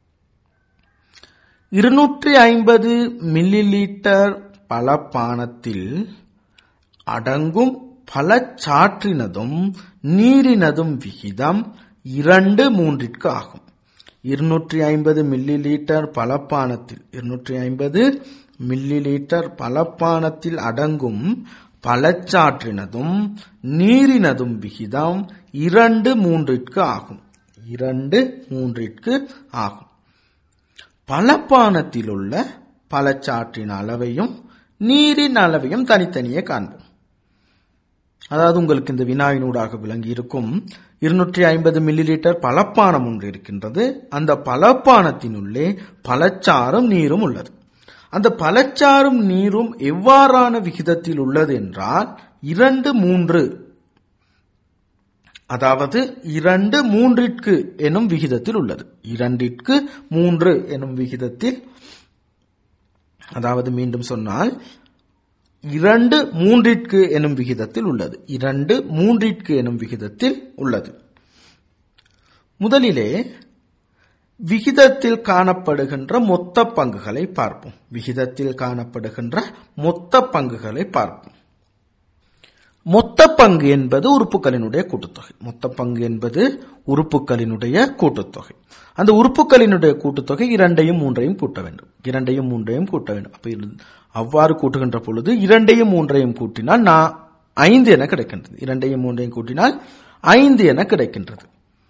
இருநூற்றி ஐம்பது மில்லி லீட்டர் பலப்பானத்தில் அடங்கும் பழச்சாற்றினதும் நீரினதும் விகிதம் இரண்டு மூன்றிற்கு ஆகும் இருநூற்றி ஐம்பது மில்லி லிட்டர் பலப்பானத்தில் இருநூற்றி ஐம்பது மில்லி லிட்டர் பலப்பானத்தில் அடங்கும் பழச்சாற்றினதும் நீரினதும் விகிதம் இரண்டு மூன்றிற்கு ஆகும் இரண்டு மூன்றிற்கு ஆகும் பலப்பானத்தில் உள்ள பழச்சாற்றின் அளவையும் நீரின் அளவையும் தனித்தனியே காண்போம் அதாவது உங்களுக்கு இந்த வினாவினூடாக விளங்கி இருக்கும் இருநூற்றி ஐம்பது மில்லி லிட்டர் பலப்பானம் ஒன்று இருக்கின்றது அந்த பலப்பானத்தினுள்ளே பழச்சாறும் நீரும் உள்ளது அந்த பழச்சாறும் நீரும் எவ்வாறான விகிதத்தில் உள்ளது என்றால் இரண்டு மூன்று அதாவது இரண்டு மூன்றிற்கு எனும் விகிதத்தில் உள்ளது இரண்டிற்கு மூன்று எனும் விகிதத்தில் அதாவது மீண்டும் சொன்னால் இரண்டு மூன்றிற்கு எனும் விகிதத்தில் உள்ளது இரண்டு மூன்றிற்கு எனும் விகிதத்தில் உள்ளது முதலிலே விகிதத்தில் காணப்படுகின்ற மொத்த பங்குகளை பார்ப்போம் விகிதத்தில் காணப்படுகின்ற மொத்த பங்குகளை பார்ப்போம் மொத்த பங்கு என்பது உறுப்புகளினுடைய கூட்டுத்தொகை மொத்த பங்கு என்பது உறுப்புகளினுடைய கூட்டுத்தொகை அந்த உறுப்புகளினுடைய கூட்டுத்தொகை இரண்டையும் மூன்றையும் கூட்ட வேண்டும் இரண்டையும் மூன்றையும் கூட்ட வேண்டும் அப்ப இது அவ்வாறு கூட்டுகின்ற பொழுது இரண்டையும் மூன்றையும் கூட்டினால் நான் ஐந்து என கிடைக்கின்றது இரண்டையும் மூன்றையும் கூட்டினால் ஐந்து என கிடைக்கின்றது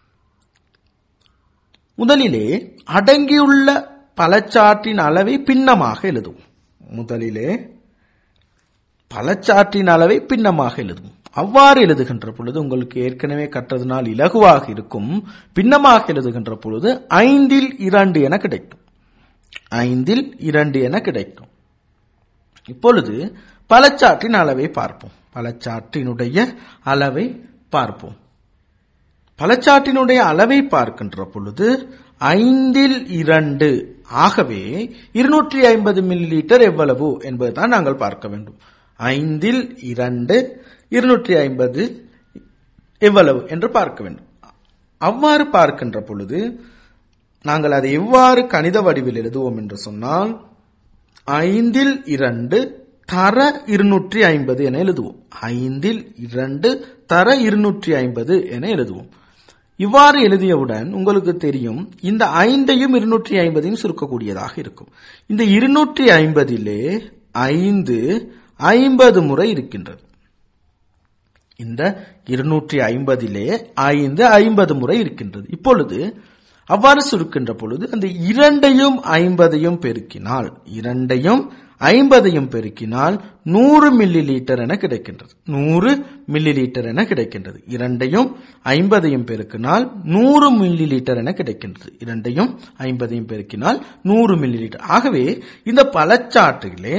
முதலிலே அடங்கியுள்ள பலச்சாற்றின் அளவை பின்னமாக எழுதுவோம் முதலிலே பலச்சாற்றின் அளவை பின்னமாக எழுதுவோம் அவ்வாறு எழுதுகின்ற பொழுது உங்களுக்கு ஏற்கனவே கற்றதுனால் இலகுவாக இருக்கும் பின்னமாக எழுதுகின்ற பொழுது ஐந்தில் இரண்டு என கிடைக்கும் ஐந்தில் இரண்டு என கிடைக்கும் இப்பொழுது பலச்சாற்றின் அளவை பார்ப்போம் பலச்சாற்றினுடைய அளவை பார்ப்போம் பலச்சாற்றினுடைய அளவை பார்க்கின்ற பொழுது ஐந்தில் இரண்டு ஆகவே இருநூற்றி ஐம்பது மில்லி லிட்டர் எவ்வளவு என்பதுதான் நாங்கள் பார்க்க வேண்டும் ஐந்தில் இரண்டு இருநூற்றி ஐம்பது எவ்வளவு என்று பார்க்க வேண்டும் அவ்வாறு பார்க்கின்ற பொழுது நாங்கள் அதை எவ்வாறு கணித வடிவில் எழுதுவோம் என்று சொன்னால் ஐந்தில் இரண்டு தர இருநூற்றி ஐம்பது என எழுதுவோம் ஐந்தில் இரண்டு தர இருநூற்றி ஐம்பது என எழுதுவோம் இவ்வாறு எழுதியவுடன் உங்களுக்கு தெரியும் இந்த ஐந்தையும் இருநூற்றி ஐம்பதையும் சுருக்கக்கூடியதாக இருக்கும் இந்த இருநூற்றி ஐம்பதிலே ஐந்து ஐம்பது முறை இருக்கின்றது இந்த இருநூற்றி ஐம்பதிலே ஐந்து ஐம்பது முறை இருக்கின்றது இப்பொழுது அவ்வாறு சுருக்கின்ற பொழுது அந்த இரண்டையும் ஐம்பதையும் பெருக்கினால் இரண்டையும் ஐம்பதையும் பெருக்கினால் நூறு மில்லி லிட்டர் என கிடைக்கின்றது நூறு மில்லி லிட்டர் என கிடைக்கின்றது இரண்டையும் ஐம்பதையும் பெருக்கினால் நூறு மில்லி லிட்டர் என கிடைக்கின்றது இரண்டையும் ஐம்பதையும் பெருக்கினால் நூறு மில்லி லிட்டர் ஆகவே இந்த பழச்சாற்றிலே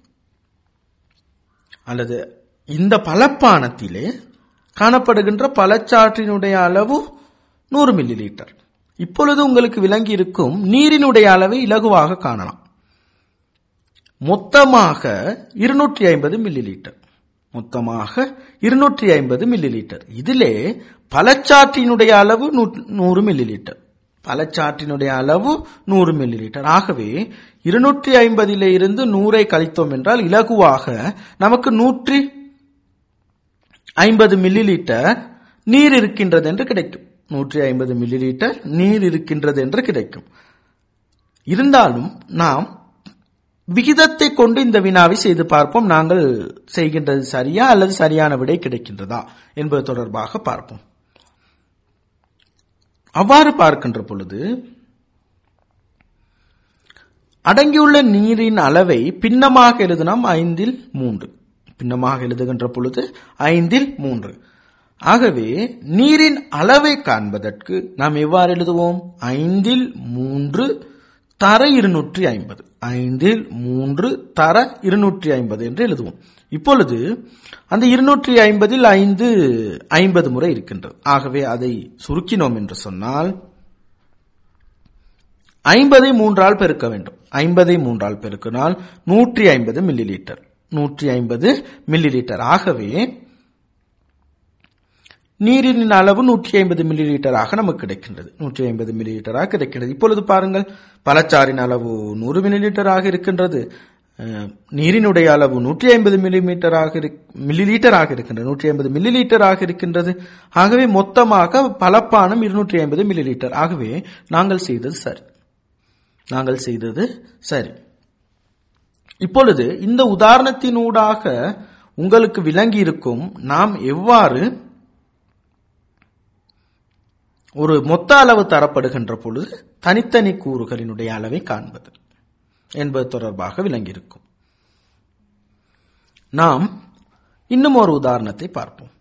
அல்லது இந்த பலப்பானத்திலே காணப்படுகின்ற பழச்சாற்றினுடைய அளவு நூறு மில்லி லிட்டர் இப்பொழுது உங்களுக்கு விளங்கி இருக்கும் நீரினுடைய அளவை இலகுவாக காணலாம் மொத்தமாக இருநூற்றி ஐம்பது மில்லி லிட்டர் மொத்தமாக இருநூற்றி ஐம்பது மில்லி லிட்டர் இதிலே பழச்சாற்றினுடைய அளவு நூறு மில்லி லிட்டர் பழச்சாற்றினுடைய அளவு நூறு மில்லி லிட்டர் ஆகவே இருநூற்றி ஐம்பதிலே இருந்து நூறை கழித்தோம் என்றால் இலகுவாக நமக்கு நூற்றி ஐம்பது மில்லி லிட்டர் நீர் இருக்கின்றது என்று கிடைக்கும் நூற்றி ஐம்பது மில்லி லிட்டர் நீர் இருக்கின்றது என்று கிடைக்கும் இருந்தாலும் நாம் விகிதத்தை கொண்டு இந்த வினாவை செய்து பார்ப்போம் நாங்கள் செய்கின்றது சரியா அல்லது சரியான விடை கிடைக்கின்றதா என்பது தொடர்பாக பார்ப்போம் அவ்வாறு பார்க்கின்ற பொழுது அடங்கியுள்ள நீரின் அளவை பின்னமாக எழுதினோம் ஐந்தில் மூன்று பின்னமாக எழுதுகின்ற பொழுது ஐந்தில் மூன்று ஆகவே நீரின் அளவை காண்பதற்கு நாம் எவ்வாறு எழுதுவோம் ஐந்தில் மூன்று தர இருநூற்றி ஐம்பது ஐந்தில் மூன்று தர இருநூற்றி ஐம்பது என்று எழுதுவோம் இப்பொழுது அந்த இருநூற்றி ஐம்பதில் ஐந்து ஐம்பது முறை இருக்கின்றது ஆகவே அதை சுருக்கினோம் என்று சொன்னால் ஐம்பதை மூன்றால் பெருக்க வேண்டும் ஐம்பதை மூன்றால் பெருக்கினால் நூற்றி ஐம்பது மில்லி லிட்டர் நூற்றி ஐம்பது மில்லி லிட்டர் ஆகவே நீரின் அளவு நூற்றி ஐம்பது மில்லி லிட்டராக நமக்கு கிடைக்கின்றது நூற்றி ஐம்பது மில்லி லிட்டராக கிடைக்கின்றது இப்பொழுது பாருங்கள் பழச்சாறின் அளவு நூறு மில்லி லிட்டராக இருக்கின்றது நீரினுடைய அளவு நூற்றி ஐம்பது மில்லி மீட்டராக மில்லி லிட்டராக இருக்கின்றது நூற்றி ஐம்பது மில்லி லிட்டராக இருக்கின்றது ஆகவே மொத்தமாக பலப்பானம் இருநூற்றி ஐம்பது மில்லி லிட்டர் ஆகவே நாங்கள் செய்தது சரி நாங்கள் செய்தது சரி இப்பொழுது இந்த உதாரணத்தினூடாக உங்களுக்கு விளங்கி இருக்கும் நாம் எவ்வாறு ஒரு மொத்த அளவு தரப்படுகின்ற பொழுது தனித்தனி கூறுகளினுடைய அளவை காண்பது என்பது தொடர்பாக விளங்கியிருக்கும் நாம் இன்னும் ஒரு உதாரணத்தை பார்ப்போம்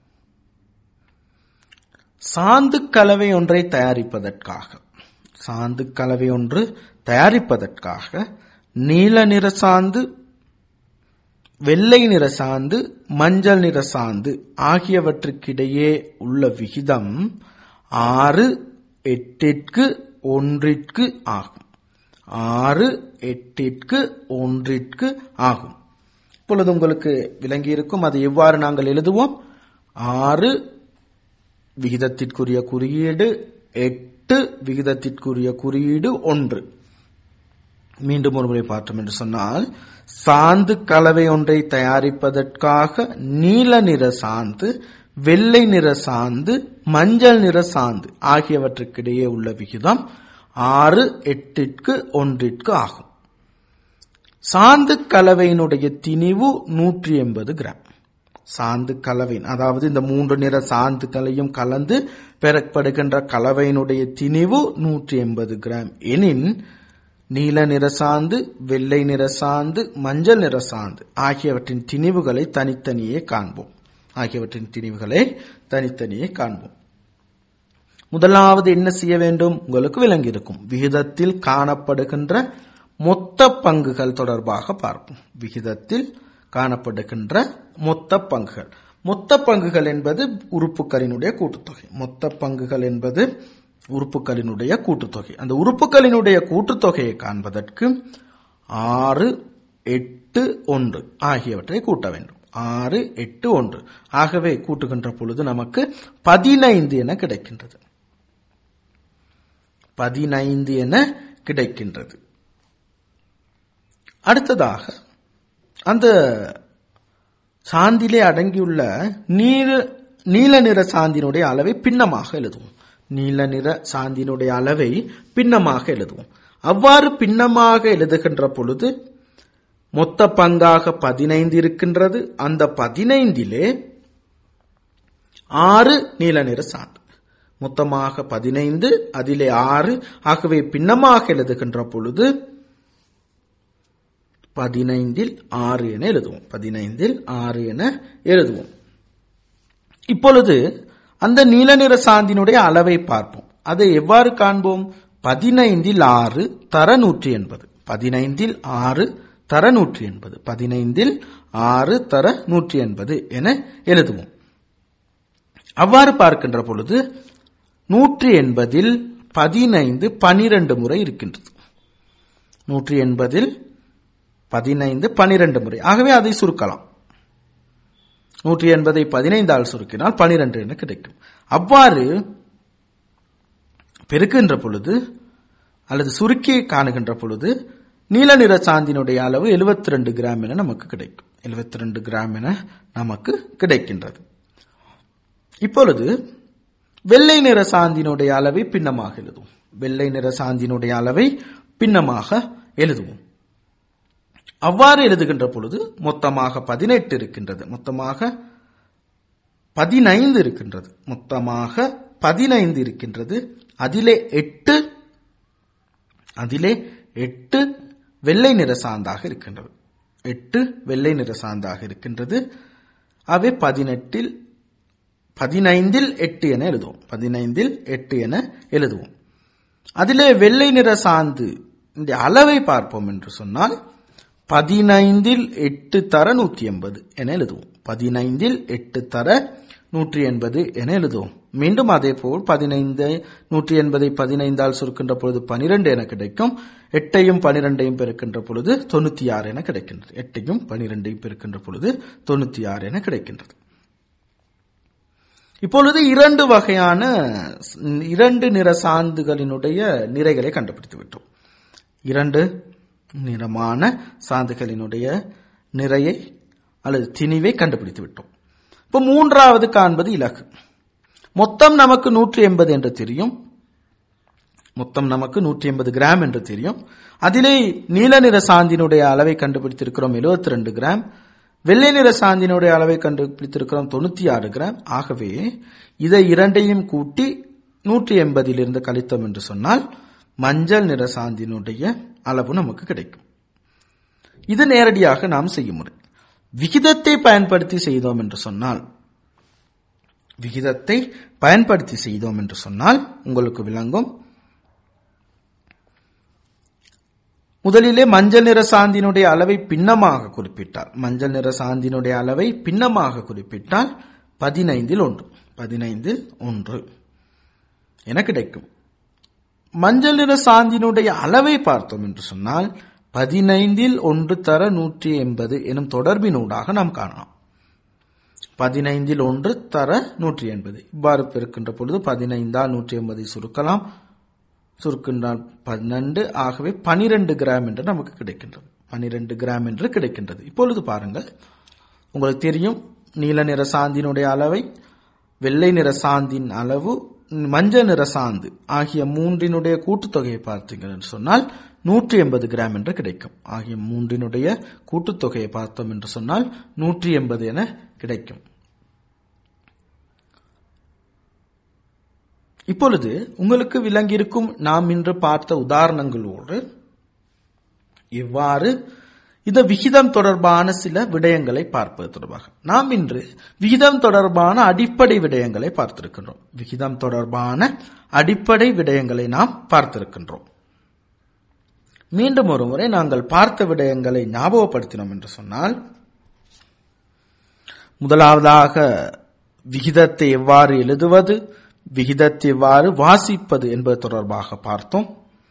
சாந்து கலவை ஒன்றை தயாரிப்பதற்காக சாந்து கலவை ஒன்று தயாரிப்பதற்காக நீல நிற சாந்து வெள்ளை நிற சாந்து மஞ்சள் நிற சாந்து ஆகியவற்றுக்கிடையே உள்ள விகிதம் ஆறு எட்டிற்கு ஒன்றிற்கு ஆகும் ஆறு எட்டிற்கு ஒன்றிற்கு ஆகும் இப்பொழுது உங்களுக்கு விளங்கி இருக்கும் அதை எவ்வாறு நாங்கள் எழுதுவோம் ஆறு விகிதத்திற்குரிய குறியீடு எட்டு விகிதத்திற்குரிய குறியீடு ஒன்று மீண்டும் ஒருமுறை பார்த்தோம் என்று சொன்னால் சாந்து கலவை ஒன்றை தயாரிப்பதற்காக நீல நிற சாந்து வெள்ளை நிற சாந்து மஞ்சள் நிற சாந்து ஆகியவற்றுக்கிடையே உள்ள விகிதம் ஆறு எட்டிற்கு ஒன்றிற்கு ஆகும் சாந்து கலவையினுடைய திணிவு நூற்றி எண்பது கிராம் சாந்து கலவையின் அதாவது இந்த மூன்று நிற சாந்துகளையும் கலந்து பெறப்படுகின்ற கலவையினுடைய திணிவு நூற்றி எண்பது கிராம் எனின் நீல நிற சாந்து வெள்ளை நிற சாந்து மஞ்சள் நிற சாந்து ஆகியவற்றின் திணிவுகளை தனித்தனியே காண்போம் ஆகியவற்றின் திணிவுகளை தனித்தனியே காண்போம் முதலாவது என்ன செய்ய வேண்டும் உங்களுக்கு விளங்கியிருக்கும் விகிதத்தில் காணப்படுகின்ற மொத்த பங்குகள் தொடர்பாக பார்ப்போம் விகிதத்தில் காணப்படுகின்ற மொத்த பங்குகள் மொத்த பங்குகள் என்பது உறுப்புகளினுடைய கூட்டுத்தொகை மொத்த பங்குகள் என்பது உறுப்புகளினுடைய கூட்டுத்தொகை அந்த உறுப்புகளினுடைய கூட்டுத்தொகையை காண்பதற்கு ஆறு எட்டு ஒன்று ஆகியவற்றை கூட்ட வேண்டும் ஆறு எட்டு ஒன்று ஆகவே கூட்டுகின்ற பொழுது நமக்கு பதினைந்து என கிடைக்கின்றது பதினைந்து என கிடைக்கின்றது அடுத்ததாக அந்த சாந்திலே அடங்கியுள்ள நீல நீல நிற சாந்தினுடைய அளவை பின்னமாக எழுதுவோம் நீல நிற சாந்தினுடைய அளவை பின்னமாக எழுதுவோம் அவ்வாறு பின்னமாக எழுதுகின்ற பொழுது மொத்த பங்காக பதினைந்து இருக்கின்றது அந்த பதினைந்திலே ஆறு நீல நிற சாந்து மொத்தமாக பதினைந்து அதிலே ஆறு ஆகவே பின்னமாக எழுதுகின்ற பொழுது பதினைந்தில் ஆறு என எழுதுவோம் பதினைந்தில் ஆறு என எழுதுவோம் இப்பொழுது அந்த நீல நிற சாந்தினுடைய அளவை பார்ப்போம் அதை எவ்வாறு காண்போம் பதினைந்தில் ஆறு தர நூற்றி எண்பது பதினைந்தில் ஆறு தர நூற்றி எண்பது பதினைந்தில் ஆறு தர நூற்றி எண்பது என எழுதுவோம் அவ்வாறு பார்க்கின்ற பொழுது நூற்றி எண்பதில் பதினைந்து பனிரெண்டு முறை இருக்கின்றது நூற்றி எண்பதில் பதினைந்து பனிரெண்டு முறை ஆகவே அதை சுருக்கலாம் நூற்றி எண்பதை பதினைந்தால் சுருக்கினால் பனிரெண்டு என கிடைக்கும் அவ்வாறு பெருக்கின்ற பொழுது அல்லது சுருக்கி காணுகின்ற பொழுது நீல நிற சாந்தினுடைய அளவு 72 ரெண்டு கிராம் என நமக்கு கிடைக்கும் 72 ரெண்டு கிராம் என நமக்கு கிடைக்கின்றது இப்பொழுது வெள்ளை நிற சாந்தினுடைய அளவை பின்னமாக எழுதுவோம் வெள்ளை நிற சாந்தினுடைய அளவை பின்னமாக எழுதுவோம் அவ்வாறு எழுதுகின்ற பொழுது மொத்தமாக பதினெட்டு இருக்கின்றது மொத்தமாக பதினைந்து இருக்கின்றது மொத்தமாக பதினைந்து இருக்கின்றது அதிலே எட்டு அதிலே எட்டு வெள்ளை நிற சாந்தாக இருக்கின்றது எட்டு வெள்ளை நிற சாந்தாக இருக்கின்றது அவை பதினெட்டில் பதினைந்தில் எட்டு என எழுதுவோம் பதினைந்தில் எட்டு என எழுதுவோம் அதிலே வெள்ளை நிற சாந்து இந்த அளவை பார்ப்போம் என்று சொன்னால் பதினைந்தில் எட்டு தர நூற்றி எண்பது என எழுதுவோம் பதினைந்தில் எட்டு தர நூற்றி எண்பது என எழுதுவோம் மீண்டும் அதே போல் பதினைந்து நூற்றி எண்பதை பதினைந்தால் சுருக்கின்ற பொழுது பனிரெண்டு என கிடைக்கும் எட்டையும் பனிரெண்டையும் பெருக்கின்ற பொழுது தொண்ணூத்தி ஆறு என கிடைக்கின்றது எட்டையும் பனிரெண்டையும் பெருக்கின்ற பொழுது தொண்ணூத்தி ஆறு என கிடைக்கின்றது இப்பொழுது இரண்டு வகையான இரண்டு நிற சாந்துகளினுடைய நிறைகளை கண்டுபிடித்து விட்டோம் இரண்டு நிறமான சாந்துகளினுடைய நிறையை அல்லது திணிவை கண்டுபிடித்து விட்டோம் இப்போ மூன்றாவது காண்பது இலகு மொத்தம் நமக்கு நூற்றி எண்பது என்று தெரியும் மொத்தம் நமக்கு நூற்றி எண்பது கிராம் என்று தெரியும் அதிலே நீல நிற சாந்தினுடைய அளவை கண்டுபிடித்திருக்கிறோம் 72 ரெண்டு கிராம் வெள்ளை நிற சாந்தினுடைய அளவை கண்டுபிடித்திருக்கிறோம் தொண்ணூத்தி ஆறு கிராம் ஆகவே இதை இரண்டையும் கூட்டி நூற்றி எண்பதிலிருந்து கழித்தோம் என்று சொன்னால் மஞ்சள் நிற சாந்தினுடைய அளவு நமக்கு கிடைக்கும் இது நேரடியாக நாம் செய்யும் முறை விகிதத்தை பயன்படுத்தி செய்தோம் என்று சொன்னால் விகிதத்தை பயன்படுத்தி செய்தோம் என்று சொன்னால் உங்களுக்கு விளங்கும் முதலிலே மஞ்சள் நிற சாந்தியினுடைய அளவை பின்னமாக குறிப்பிட்டார் மஞ்சள் நிற சாந்தியினுடைய அளவை பின்னமாக குறிப்பிட்டால் பதினைந்தில் ஒன்று பதினைந்தில் ஒன்று என கிடைக்கும் மஞ்சள் நிற சாந்தியினுடைய அளவை பார்த்தோம் என்று சொன்னால் பதினைந்தில் ஒன்று தர நூற்றி எண்பது எனும் தொடர்பினூடாக நாம் காணலாம் பதினைந்தில் ஒன்று தர நூற்றி எண்பது இவ்வாறு பெருக்கின்ற பொழுது பதினைந்தால் நூற்றி எண்பதை சுருக்கலாம் சுருக்கின்றால் பன்னெண்டு ஆகவே பனிரெண்டு கிராம் என்று நமக்கு கிடைக்கின்றது பனிரெண்டு கிராம் என்று கிடைக்கின்றது இப்பொழுது பாருங்கள் உங்களுக்கு தெரியும் நீல நிற சாந்தியினுடைய அளவை வெள்ளை நிற சாந்தின் அளவு மஞ்சள் நிற சாந்து ஆகிய மூன்றினுடைய கூட்டுத்தொகையை பார்த்தீர்கள் என்று சொன்னால் நூற்றி எண்பது கிராம் என்று கிடைக்கும் ஆகிய மூன்றினுடைய கூட்டுத்தொகையை பார்த்தோம் என்று சொன்னால் நூற்றி எண்பது என கிடைக்கும் இப்பொழுது உங்களுக்கு விளங்கியிருக்கும் நாம் இன்று பார்த்த உதாரணங்களோடு இவ்வாறு இந்த விகிதம் தொடர்பான சில விடயங்களை பார்ப்பது தொடர்பாக நாம் இன்று விகிதம் தொடர்பான அடிப்படை விடயங்களை பார்த்திருக்கின்றோம் விகிதம் தொடர்பான அடிப்படை விடயங்களை நாம் பார்த்திருக்கின்றோம் மீண்டும் ஒரு முறை நாங்கள் பார்த்த விடயங்களை ஞாபகப்படுத்தினோம் என்று சொன்னால் முதலாவதாக விகிதத்தை எவ்வாறு எழுதுவது விகிதத்தை எவ்வாறு வாசிப்பது என்பது தொடர்பாக பார்த்தோம்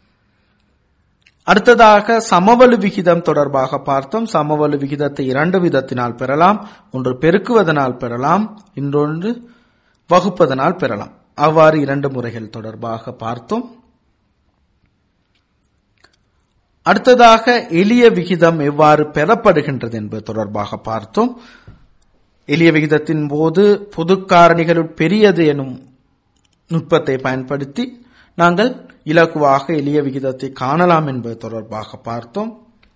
அடுத்ததாக சமவலு விகிதம் தொடர்பாக பார்த்தோம் சமவலு விகிதத்தை இரண்டு விதத்தினால் பெறலாம் ஒன்று பெருக்குவதனால் பெறலாம் இன்னொன்று வகுப்பதனால் பெறலாம் அவ்வாறு இரண்டு முறைகள் தொடர்பாக பார்த்தோம் அடுத்ததாக எளிய விகிதம் எவ்வாறு பெறப்படுகின்றது என்பது தொடர்பாக பார்த்தோம் எளிய விகிதத்தின் போது பொது காரணிகளுள் பெரியது எனும் நுட்பத்தை பயன்படுத்தி நாங்கள் இலகுவாக எளிய விகிதத்தை காணலாம் என்பது தொடர்பாக பார்த்தோம்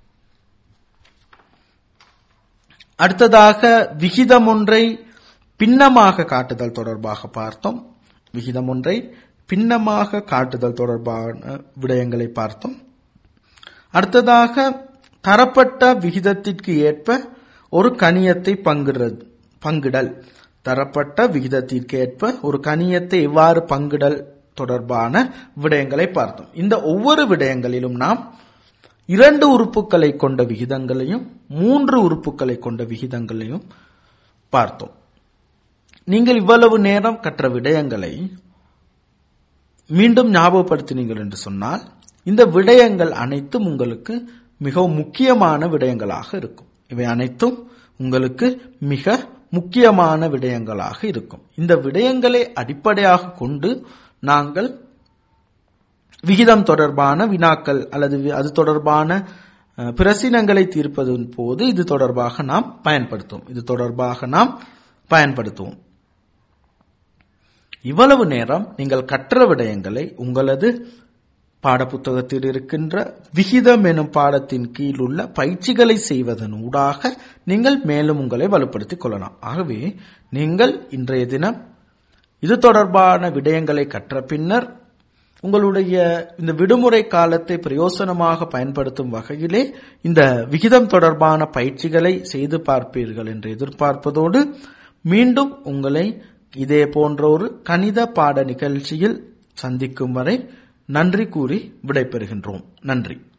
அடுத்ததாக விகிதம் ஒன்றை பின்னமாக காட்டுதல் தொடர்பாக பார்த்தோம் விகிதம் ஒன்றை பின்னமாக காட்டுதல் தொடர்பான விடயங்களை பார்த்தோம் அடுத்ததாக தரப்பட்ட விகிதத்திற்கு ஏற்ப ஒரு கணியத்தை பங்கிடுறது பங்கிடல் தரப்பட்ட விகிதத்திற்கு ஏற்ப ஒரு கணியத்தை எவ்வாறு பங்கிடல் தொடர்பான விடயங்களை பார்த்தோம் இந்த ஒவ்வொரு விடயங்களிலும் நாம் இரண்டு உறுப்புகளை கொண்ட விகிதங்களையும் மூன்று உறுப்புகளை கொண்ட விகிதங்களையும் பார்த்தோம் நீங்கள் இவ்வளவு நேரம் கற்ற விடயங்களை மீண்டும் ஞாபகப்படுத்தினீர்கள் என்று சொன்னால் இந்த விடயங்கள் அனைத்தும் உங்களுக்கு மிகவும் முக்கியமான விடயங்களாக இருக்கும் இவை அனைத்தும் உங்களுக்கு மிக முக்கியமான விடயங்களாக இருக்கும் இந்த விடயங்களை அடிப்படையாக கொண்டு நாங்கள் விகிதம் தொடர்பான வினாக்கள் அல்லது அது தொடர்பான பிரசினங்களை தீர்ப்பதன் போது இது தொடர்பாக நாம் பயன்படுத்துவோம் இது தொடர்பாக நாம் பயன்படுத்துவோம் இவ்வளவு நேரம் நீங்கள் கற்ற விடயங்களை உங்களது பாடப்புத்தகத்தில் இருக்கின்ற விகிதம் எனும் பாடத்தின் கீழ் உள்ள பயிற்சிகளை செய்வதன் ஊடாக நீங்கள் மேலும் உங்களை வலுப்படுத்திக் கொள்ளலாம் ஆகவே நீங்கள் இன்றைய தினம் இது தொடர்பான விடயங்களை கற்ற பின்னர் உங்களுடைய இந்த விடுமுறை காலத்தை பிரயோசனமாக பயன்படுத்தும் வகையிலே இந்த விகிதம் தொடர்பான பயிற்சிகளை செய்து பார்ப்பீர்கள் என்று எதிர்பார்ப்பதோடு மீண்டும் உங்களை இதே போன்ற ஒரு கணித பாட நிகழ்ச்சியில் சந்திக்கும் வரை நன்றி கூறி விடைபெறுகின்றோம் நன்றி